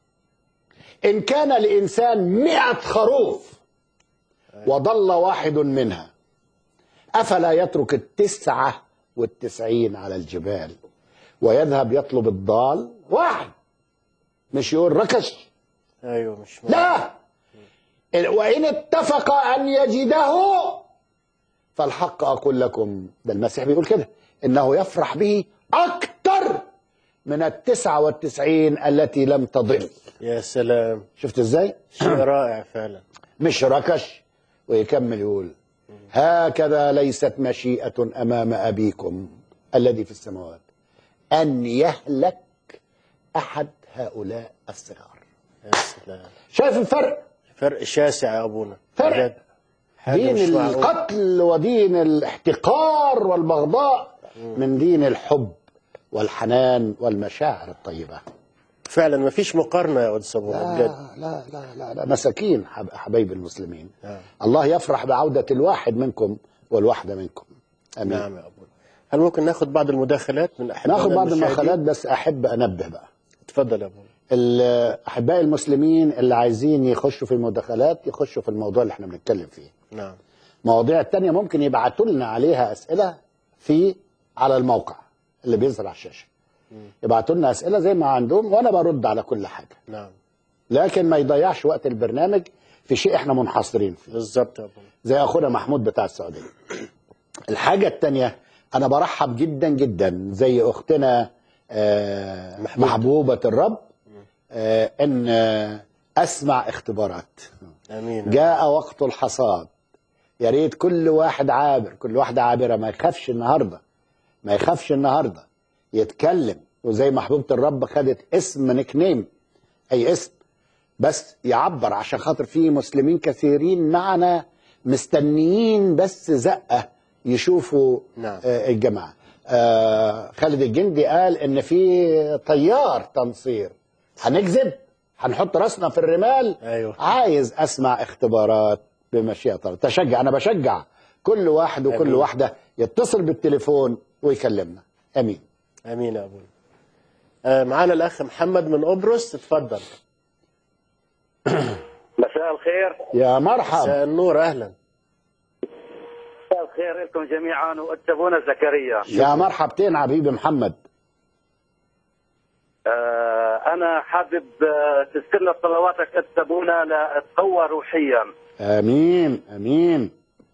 إن كان لإنسان مئة خروف وضل واحد منها أفلا يترك التسعة والتسعين على الجبال ويذهب يطلب الضال واحد مش يقول ركش ايوه مش لا وإن اتفق أن يجده فالحق أقول لكم ده المسيح بيقول كده إنه يفرح به أكثر من التسعة والتسعين التي لم تضل يا سلام شفت إزاي؟ شيء رائع فعلا مش ركش ويكمل يقول هكذا ليست مشيئة أمام أبيكم الذي في السماوات أن يهلك أحد هؤلاء الصغار يا سلام شايف الفرق فرق شاسع يا ابونا فرق. بجد. حاجة دين مش معقول. القتل ودين الاحتقار والبغضاء من دين الحب والحنان والمشاعر الطيبة فعلا ما فيش مقارنة يا أستاذ صابونة بجد لا لا لا لا, لا مساكين حب حبايب المسلمين نعم. الله يفرح بعودة الواحد منكم والواحدة منكم أمين نعم يا أبونا هل ممكن ناخد بعض المداخلات من أحبائنا ناخد بعض المشاهدين؟ المداخلات بس أحب أنبه بقى اتفضل يا أبونا ال- أحبائي المسلمين اللي عايزين يخشوا في المداخلات يخشوا في الموضوع اللي احنا بنتكلم فيه نعم مواضيع التانية ممكن يبعتوا لنا عليها أسئلة في على الموقع اللي بيظهر على الشاشة يبعتوا لنا أسئلة زي ما عندهم وأنا برد على كل حاجة نعم لكن ما يضيعش وقت البرنامج في شيء احنا منحصرين فيه بالظبط يا أبونا زي أخونا محمود بتاع السعودية الحاجة التانية أنا برحب جدا جدا زي أختنا آه، محبوبة الرب آه، إن آه، أسمع اختبارات آمين جاء وقت الحصاد يا ريت كل واحد عابر كل واحدة عابرة ما يخافش النهاردة ما يخافش النهاردة يتكلم وزي محبوبة الرب خدت اسم نيك نيم أي اسم بس يعبر عشان خاطر في مسلمين كثيرين معنا مستنيين بس زقة يشوفوا نعم. آه، الجماعة آه، خالد الجندي قال ان في طيار تنصير هنكذب هنحط راسنا في الرمال أيوه عايز اسمع اختبارات بمشيئة الله تشجع انا بشجع كل واحد وكل آمين. واحده يتصل بالتليفون ويكلمنا امين امين يا ابونا آه، معانا الاخ محمد من قبرص اتفضل مساء الخير يا مرحب مساء النور اهلا مساء الخير لكم جميعا واتبونا زكريا يا مرحبتين حبيبي محمد آه انا حابب آه تذكر لنا صلواتك اتبونا لاتقوى روحيا امين امين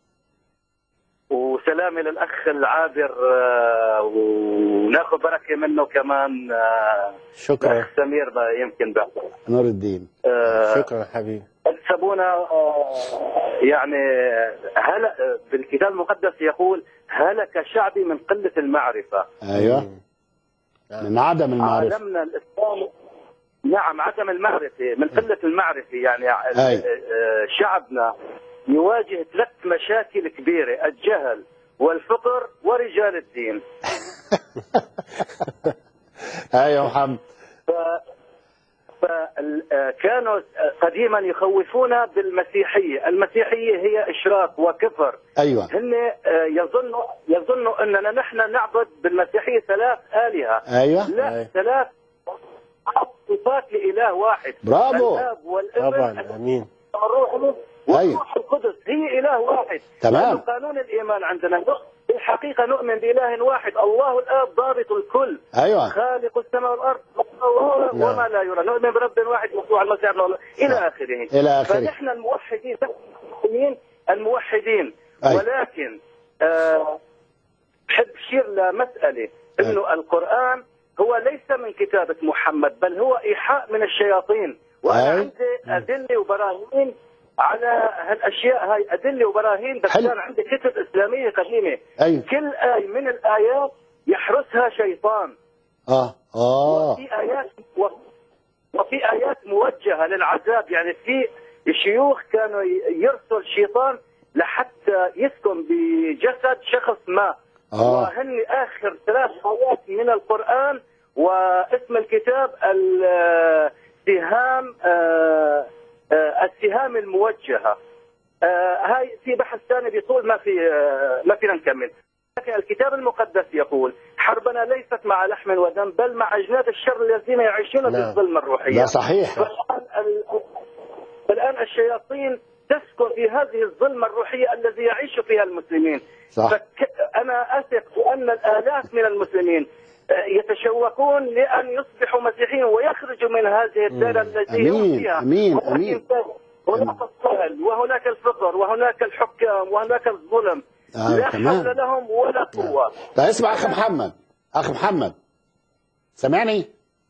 وسلامي للاخ العابر آه وناخذ بركه منه كمان آه شكرا الاخ سمير بقى يمكن بعد نور الدين آه شكرا حبيبي سبونا آه، يعني هل بالكتاب المقدس يقول هلك شعبي من قلة المعرفة ايوه من عدم المعرفه عالمنا الإسلام نعم عدم المعرفة من قلة المعرفة يعني أي. آه، شعبنا يواجه ثلاث مشاكل كبيرة الجهل والفقر ورجال الدين ايوه محمد فكانوا قديما يخوفونا بالمسيحية المسيحية هي إشراك وكفر ايوه هن آه، يظنوا يظنوا اننا نحن نعبد بالمسيحيه ثلاث الهه أيوة. لا أيوة. ثلاث صفات لاله واحد برافو. الاب والابن طبعا امين والروح أيوة. والروح القدس هي اله واحد تمام. لأنه قانون الايمان عندنا في الحقيقه نؤمن باله واحد الله الاب ضابط الكل أيوة. خالق السماء والارض وما نعم. وما لا يرى نؤمن برب واحد مخلوق المسيح ابن الله الى اخره إلى آخره. فنحن الموحدين المسلمين الموحدين أي. ولكن آه، بحب اشير لمساله انه القران هو ليس من كتابه محمد بل هو ايحاء من الشياطين وانا أي. عندي ادله وبراهين على هالاشياء هاي ادله وبراهين بس حلو. كان عندي كتب اسلاميه قديمه أيوة. كل ايه من الايات يحرسها شيطان اه اه وفي ايات و- وفي ايات موجهه للعذاب يعني في شيوخ كانوا ي- يرسل شيطان لحتى يسكن بجسد شخص ما آه. وهن اخر ثلاث ايات من القران واسم الكتاب السهام آه، آه، السهام الموجهه آه، هاي في بحث ثاني بيطول ما في آه، ما فينا نكمل لكن الكتاب المقدس يقول حربنا ليست مع لحم ودم بل مع اجناد الشر الذين يعيشون نعم. بالظلمه الروحيه ده صحيح فالآن ال- الآن الشياطين تسكن في هذه الظلمة الروحية الذي يعيش فيها المسلمين صح. فك... أنا أثق بأن الآلاف من المسلمين آه، يتشوقون لأن يصبحوا مسيحيين ويخرجوا من هذه الدائرة التي هم أمين، فيها أمين، ولكن أمين. هناك الصهل وهناك الفقر وهناك الحكام وهناك الظلم آه، لا تمام. حول لهم ولا قوة طيب اسمع اخ محمد اخ محمد سامعني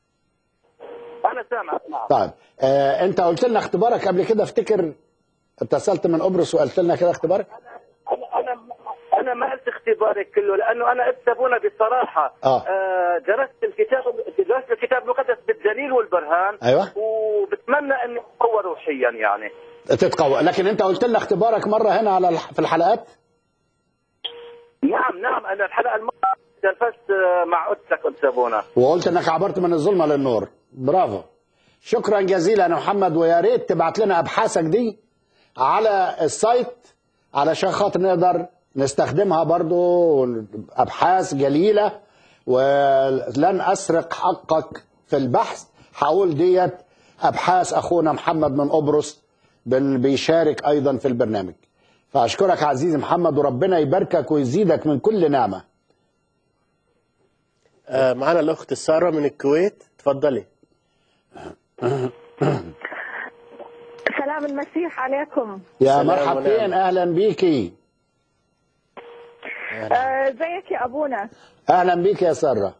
أنا سامع نعم طيب آه انت قلت لنا اختبارك قبل كده افتكر اتصلت من قبرص وقلت لنا كده اختبارك انا انا انا ما قلت اختبارك كله لانه انا اتبونا بصراحه آه. آه درست الكتاب درست الكتاب المقدس بالدليل والبرهان أيوة. وبتمنى اني اتطور روحيا يعني تتقوى لكن انت قلت لنا اختبارك مره هنا على الح- في الحلقات نعم نعم انا الحلقه الماضيه تلفزت آه، مع أختك اتبونا وقلت انك عبرت من الظلمه للنور برافو شكرا جزيلا يا محمد ويا ريت تبعت لنا ابحاثك دي على السايت علشان خاطر نقدر نستخدمها برضو ابحاث جليله ولن اسرق حقك في البحث هقول ديت ابحاث اخونا محمد من قبرص بال- بيشارك ايضا في البرنامج فاشكرك عزيزي محمد وربنا يباركك ويزيدك من كل نعمه آه، معانا الاخت ساره من الكويت اتفضلي سلام المسيح عليكم يا سلام مرحبتين ونعم. اهلا بيكي آه، ازيك يا ابونا اهلا بيك يا ساره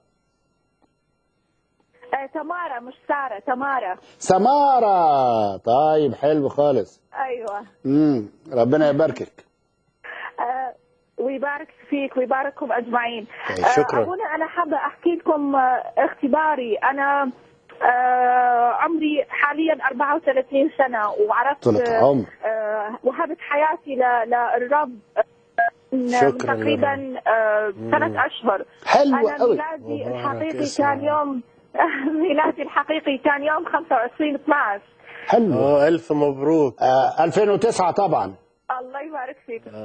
آه، تمارا مش ساره تمارا سماره طيب حلو خالص ايوه امم ربنا يباركك آه، ويبارك فيك ويبارككم اجمعين طيب، آه، شكراً. ابونا انا حابه احكي لكم آه، اختباري انا آه، عمري حاليا 34 سنه وعرفت طولة آه، عمر. آه، وهبت حياتي ل- للرب آه، من شكراً من تقريبا آه، مم. ثلاث اشهر حلو انا قوي. ميلادي مبارك الحقيقي اسمه. كان يوم ميلادي الحقيقي كان يوم 25 12 حلو أوه، الف مبروك آه 2009 طبعا الله يبارك فيك آه.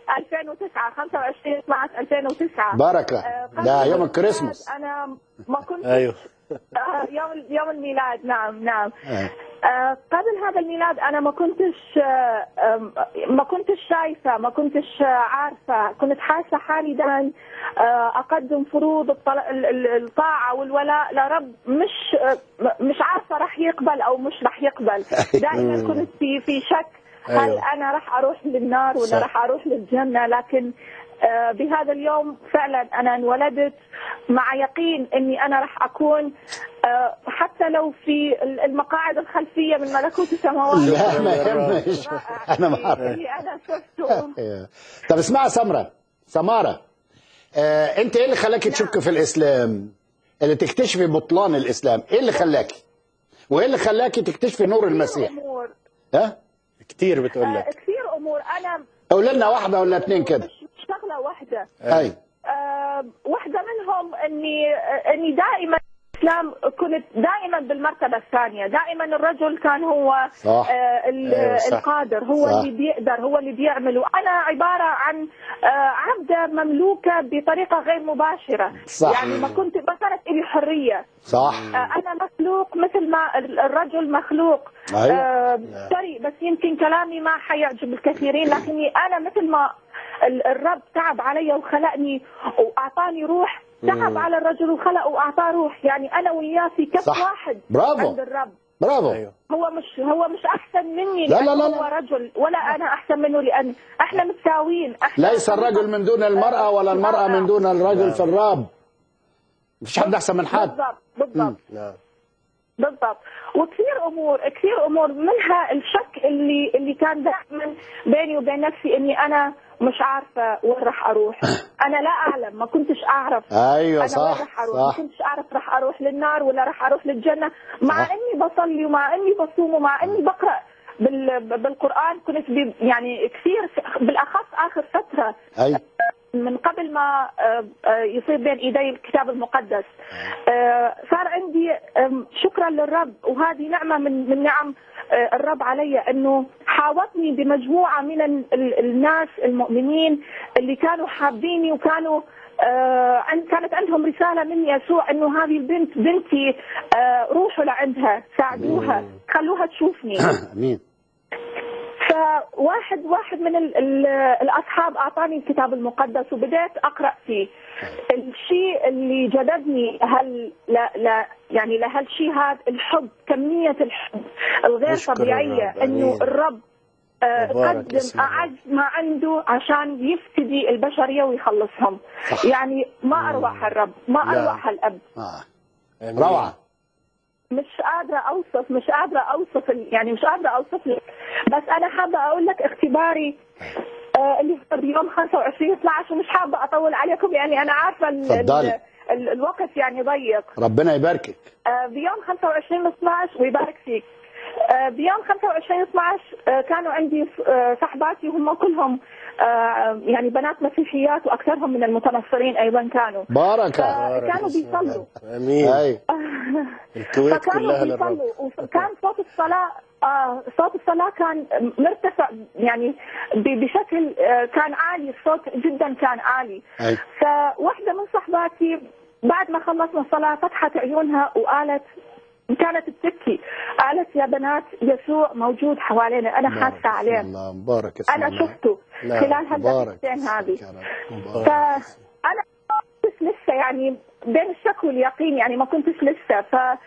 2009 25 12 2009 بركة. آه، قبل ده يوم الميلاد الكريسماس. انا ما كنت ايوه آه، يوم يوم الميلاد نعم نعم أي. آه، قبل هذا الميلاد انا ما كنتش آه، آم، ما كنتش شايفه ما كنتش آه، عارفه كنت حاسه حالي دائما آه، اقدم فروض الطل- ال- ال- الطاعه والولاء لرب مش آه، م- مش عارفه راح يقبل او مش راح يقبل دائما كنت في في شك هل أيوة. انا راح اروح للنار ولا صح. راح اروح للجنه لكن آه، بهذا اليوم فعلا انا انولدت مع يقين اني انا راح اكون آه، حتى لو في ال- المقاعد الخلفيه من ملكوت السماوات لا ما يهمش انا ما اعرف اللي انا شفته إيه. طب اسمعي سمرة سمارة آه، انت ايه اللي خلاك تشك في الاسلام اللي تكتشفي بطلان الاسلام ايه اللي خلاكي وايه اللي خلاكي تكتشفي نور المسيح امور ها كتير بتقول آه، لك كثير امور انا قول لنا واحده ولا اتنين كده شغله واحده اي آه، واحدة منهم اني آه، اني دائما الاسلام كنت دائما بالمرتبة الثانية، دائما الرجل كان هو صح. آه، ال- أيوة، صح. القادر، هو صح. اللي بيقدر، هو اللي بيعمل، وانا عبارة عن آه، عبدة مملوكة بطريقة غير مباشرة، صح. يعني ما كنت ما كانت لي حرية. صح آه، انا مخلوق مثل ما ال- الرجل مخلوق أيوة. آه، سوري بس يمكن كلامي ما حيعجب الكثيرين لكني انا مثل ما ال- الرب تعب علي وخلقني واعطاني روح تعب مم. على الرجل وخلقه واعطاه روح يعني انا وياه في كف صح. واحد برافو. عند الرب برافو هو مش هو مش احسن مني لا، لا، لأنه لا، هو رجل ولا انا احسن منه لان احنا متساويين احنا ليس الرجل من دون المرأة ولا المرأة من دون الرجل في الرب مفيش حد احسن من حد بالضبط بالضبط نعم بالضبط وكثير امور كثير امور منها الشك اللي اللي كان دائما بيني وبين نفسي اني انا مش عارفه وين راح اروح انا لا اعلم ما كنتش اعرف أيوة، انا صح، وين راح اروح ما صح. كنتش اعرف راح اروح للنار ولا راح اروح للجنه مع صح. اني بصلي ومع اني بصوم ومع اني بقرا بال بالقران كنت بي- يعني كثير بالاخص اخر فتره اي من قبل ما آه، آه، يصير بين ايدي الكتاب المقدس آه، صار عندي آم، شكرا للرب وهذه نعمه من من نعم آه، الرب علي انه حاوطني بمجموعه من ال- ال- الناس المؤمنين اللي كانوا حابيني وكانوا آه، عن- كانت عندهم رساله من يسوع انه هذه البنت بنتي آه، روحوا لعندها ساعدوها خلوها تشوفني امين فواحد واحد من ال ال الاصحاب اعطاني الكتاب المقدس وبدأت اقرا فيه الشيء اللي جذبني هل لا لا يعني لهالشيء هذا الحب كميه الحب الغير نشكر طبيعيه الرب. انه آمين. الرب آه، مبارك قدم اسم الرب. اعز ما عنده عشان يفتدي البشريه ويخلصهم صح. يعني ما اروع هالرب ما نعم. اروع هالاب آه. روعة مش قادرة أوصف مش قادرة أوصف ال- يعني مش قادرة أوصف لك بس أنا حابة أقول لك اختباري آه اللي صار بيوم 25 12 ومش حابة أطول عليكم يعني أنا عارفة ال- اتفضلي. ال- ال- الوقت يعني ضيق ربنا يباركك آه بيوم 25 12 ويبارك فيك آه بيوم 25 12 آه كانوا عندي آه صحباتي هم كلهم آه يعني بنات مسيحيات واكثرهم من المتنصرين ايضا كانوا بركة كانوا بيصلوا امين اي الكويت فكانوا كلها للرب بيصلوا وكان صوت الصلاة آه صوت الصلاة كان مرتفع يعني ب- بشكل آه كان عالي الصوت جدا كان عالي اي فواحدة من صحباتي بعد ما خلصنا الصلاة فتحت عيونها وقالت كانت بتبكي قالت يا بنات يسوع موجود حوالينا انا حاسة عليه الله مبارك اسم انا الله. شفته نعم، خلال مبارك. هالدقيقتين هذه مبارك. فانا كنتش لسه يعني بين الشك واليقين يعني ما كنتش لسه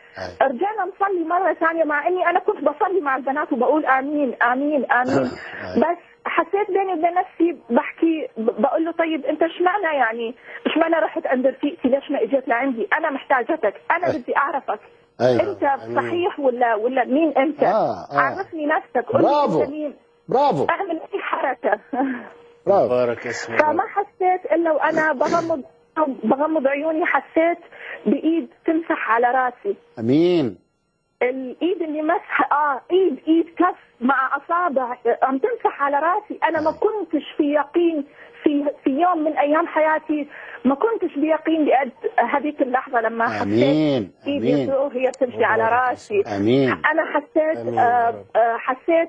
فرجعنا نصلي مره ثانيه مع اني انا كنت بصلي مع البنات وبقول امين امين امين بس حسيت بيني وبين نفسي بحكي ب- بقول له طيب انت اشمعنى يعني اشمعنى رحت عند رفيقتي ليش ما اجيت لعندي انا محتاجتك انا بدي اعرفك أيوة. انت صحيح ولا ولا مين انت آه، آه. عرفني نفسك قول لي برافو. انت مين برافو اعمل اي حركه برافو بارك اسم فما الرب حسيت الا وانا بغمض بغمض عيوني حسيت بايد تمسح على راسي امين الايد اللي مسح اه ايد ايد كف مع اصابع عم تمسح على راسي انا ما كنتش في يقين في في يوم من ايام حياتي ما كنتش بيقين بقد هذيك اللحظه لما حسيت امين ايد امين يسوع هي بتمشي على راسي امين انا حسيت آمين يا آه رب. آه حسيت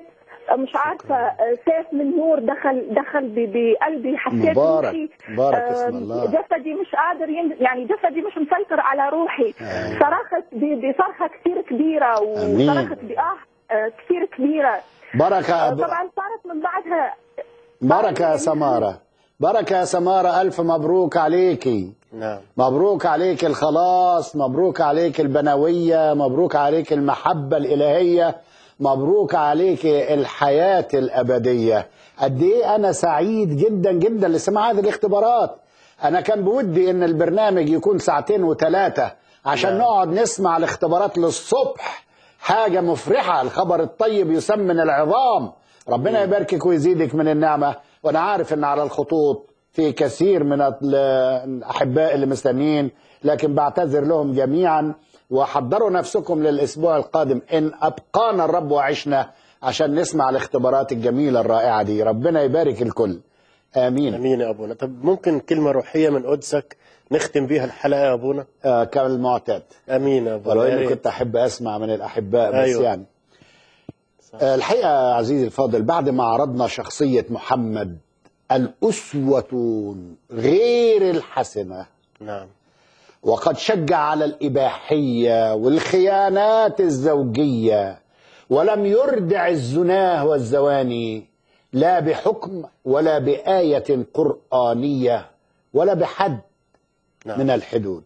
مش عارفه آه، سيف من نور دخل دخل ب- بقلبي حسيت مبارك. روحي مبارك آه، اسم الله. جسدي مش قادر ين... يعني جسدي مش مسيطر على روحي صرخت ب- بصرخه كثير كبيره آمين. وصرخت بآه آه، كثير كبيره بركة آه، أب... طبعا صارت من بعدها بركة يا سمارة بركة يا سمارة ألف مبروك عليكي نعم مبروك عليك الخلاص مبروك عليك البنوية مبروك عليك المحبة الإلهية مبروك عليك الحياة الأبدية قد إيه أنا سعيد جدا جدا لسماع هذه الاختبارات أنا كان بودي إن البرنامج يكون ساعتين وثلاثة عشان نعم. نقعد نسمع الاختبارات للصبح حاجة مفرحة الخبر الطيب يسمن العظام ربنا يباركك ويزيدك من النعمة وأنا عارف إن على الخطوط في كثير من ال- الأحباء اللي مستنيين لكن بعتذر لهم جميعا وحضروا نفسكم للأسبوع القادم إن أبقانا الرب وعشنا عشان نسمع الاختبارات الجميلة الرائعة دي ربنا يبارك الكل آمين امين يا ابونا طب ممكن كلمه روحيه من قدسك نختم بيها الحلقه يا ابونا آه كالمعتاد امين يا ابونا ولو يا اني ريت. كنت احب اسمع من الاحباء بس أيوة. يعني آه، الحقيقه يا عزيزي الفاضل بعد ما عرضنا شخصيه محمد الاسوه غير الحسنه نعم وقد شجع على الاباحيه والخيانات الزوجيه ولم يردع الزناه والزواني لا بحكم ولا بايه قرانيه ولا بحد نعم. من الحدود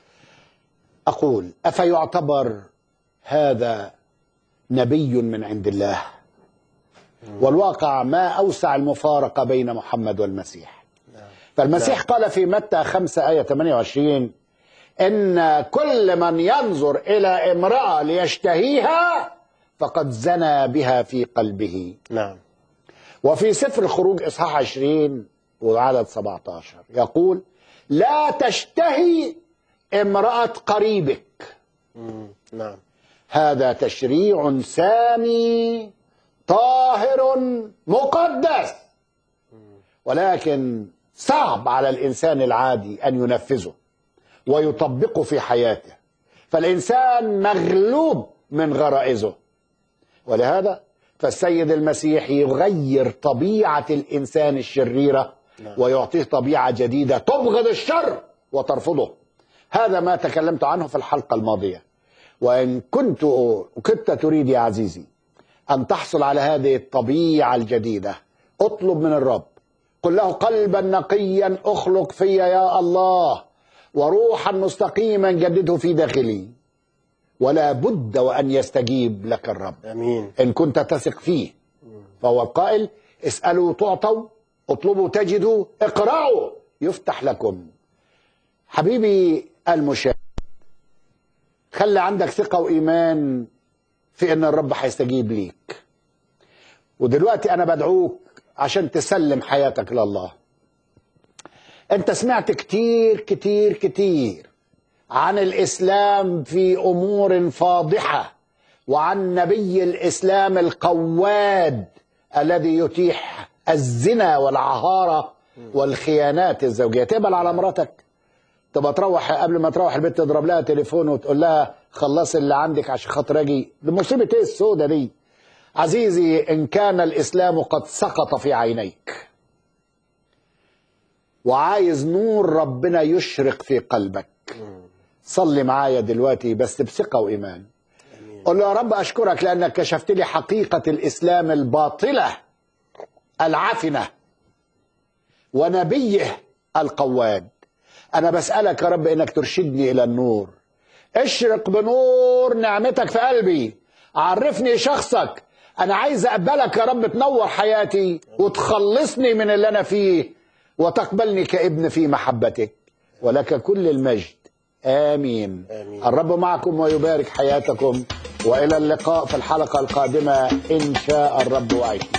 أقول أفيعتبر هذا نبي من عند الله والواقع ما أوسع المفارقة بين محمد والمسيح فالمسيح قال في متى 5 آية 28 إن كل من ينظر إلى امرأة ليشتهيها فقد زنى بها في قلبه نعم وفي سفر الخروج إصحاح 20 وعدد 17 يقول لا تشتهي امرأة قريبك مم. نعم هذا تشريع سامي طاهر مقدس ولكن صعب على الإنسان العادي أن ينفذه ويطبقه في حياته فالإنسان مغلوب من غرائزه ولهذا فالسيد المسيح يغير طبيعة الإنسان الشريرة ويعطيه طبيعة جديدة تبغض الشر وترفضه هذا ما تكلمت عنه في الحلقة الماضية وإن كنت كنت تريد يا عزيزي أن تحصل على هذه الطبيعة الجديدة اطلب من الرب قل له قلبا نقيا اخلق في يا الله وروحا مستقيما جدده في داخلي ولا بد وأن يستجيب لك الرب امين إن كنت تثق فيه فهو القائل اسألوا تعطوا اطلبوا تجدوا اقرأوا يفتح لكم حبيبي المشاهد خلي عندك ثقة وإيمان في أن الرب هيستجيب ليك ودلوقتي أنا بدعوك عشان تسلم حياتك لله أنت سمعت كتير كتير كتير عن الإسلام في أمور فاضحة وعن نبي الإسلام القواد الذي يتيح الزنا والعهارة والخيانات الزوجية تقبل على مراتك تبقى تروح قبل ما تروح البيت تضرب لها تليفون وتقول لها خلصي اللي عندك عشان خاطر اجي دي مصيبه ايه السودة دي عزيزي ان كان الاسلام قد سقط في عينيك وعايز نور ربنا يشرق في قلبك صلي معايا دلوقتي بس بثقه وايمان قل له يا رب اشكرك لانك كشفت لي حقيقه الاسلام الباطله العفنه ونبيه القواد انا بسالك يا رب انك ترشدني الى النور اشرق بنور نعمتك في قلبي عرفني شخصك انا عايز اقبلك يا رب تنور حياتي وتخلصني من اللي انا فيه وتقبلني كابن في محبتك ولك كل المجد آمين. آمين الرب معكم ويبارك حياتكم وإلى اللقاء في الحلقة القادمة إن شاء الرب وعيش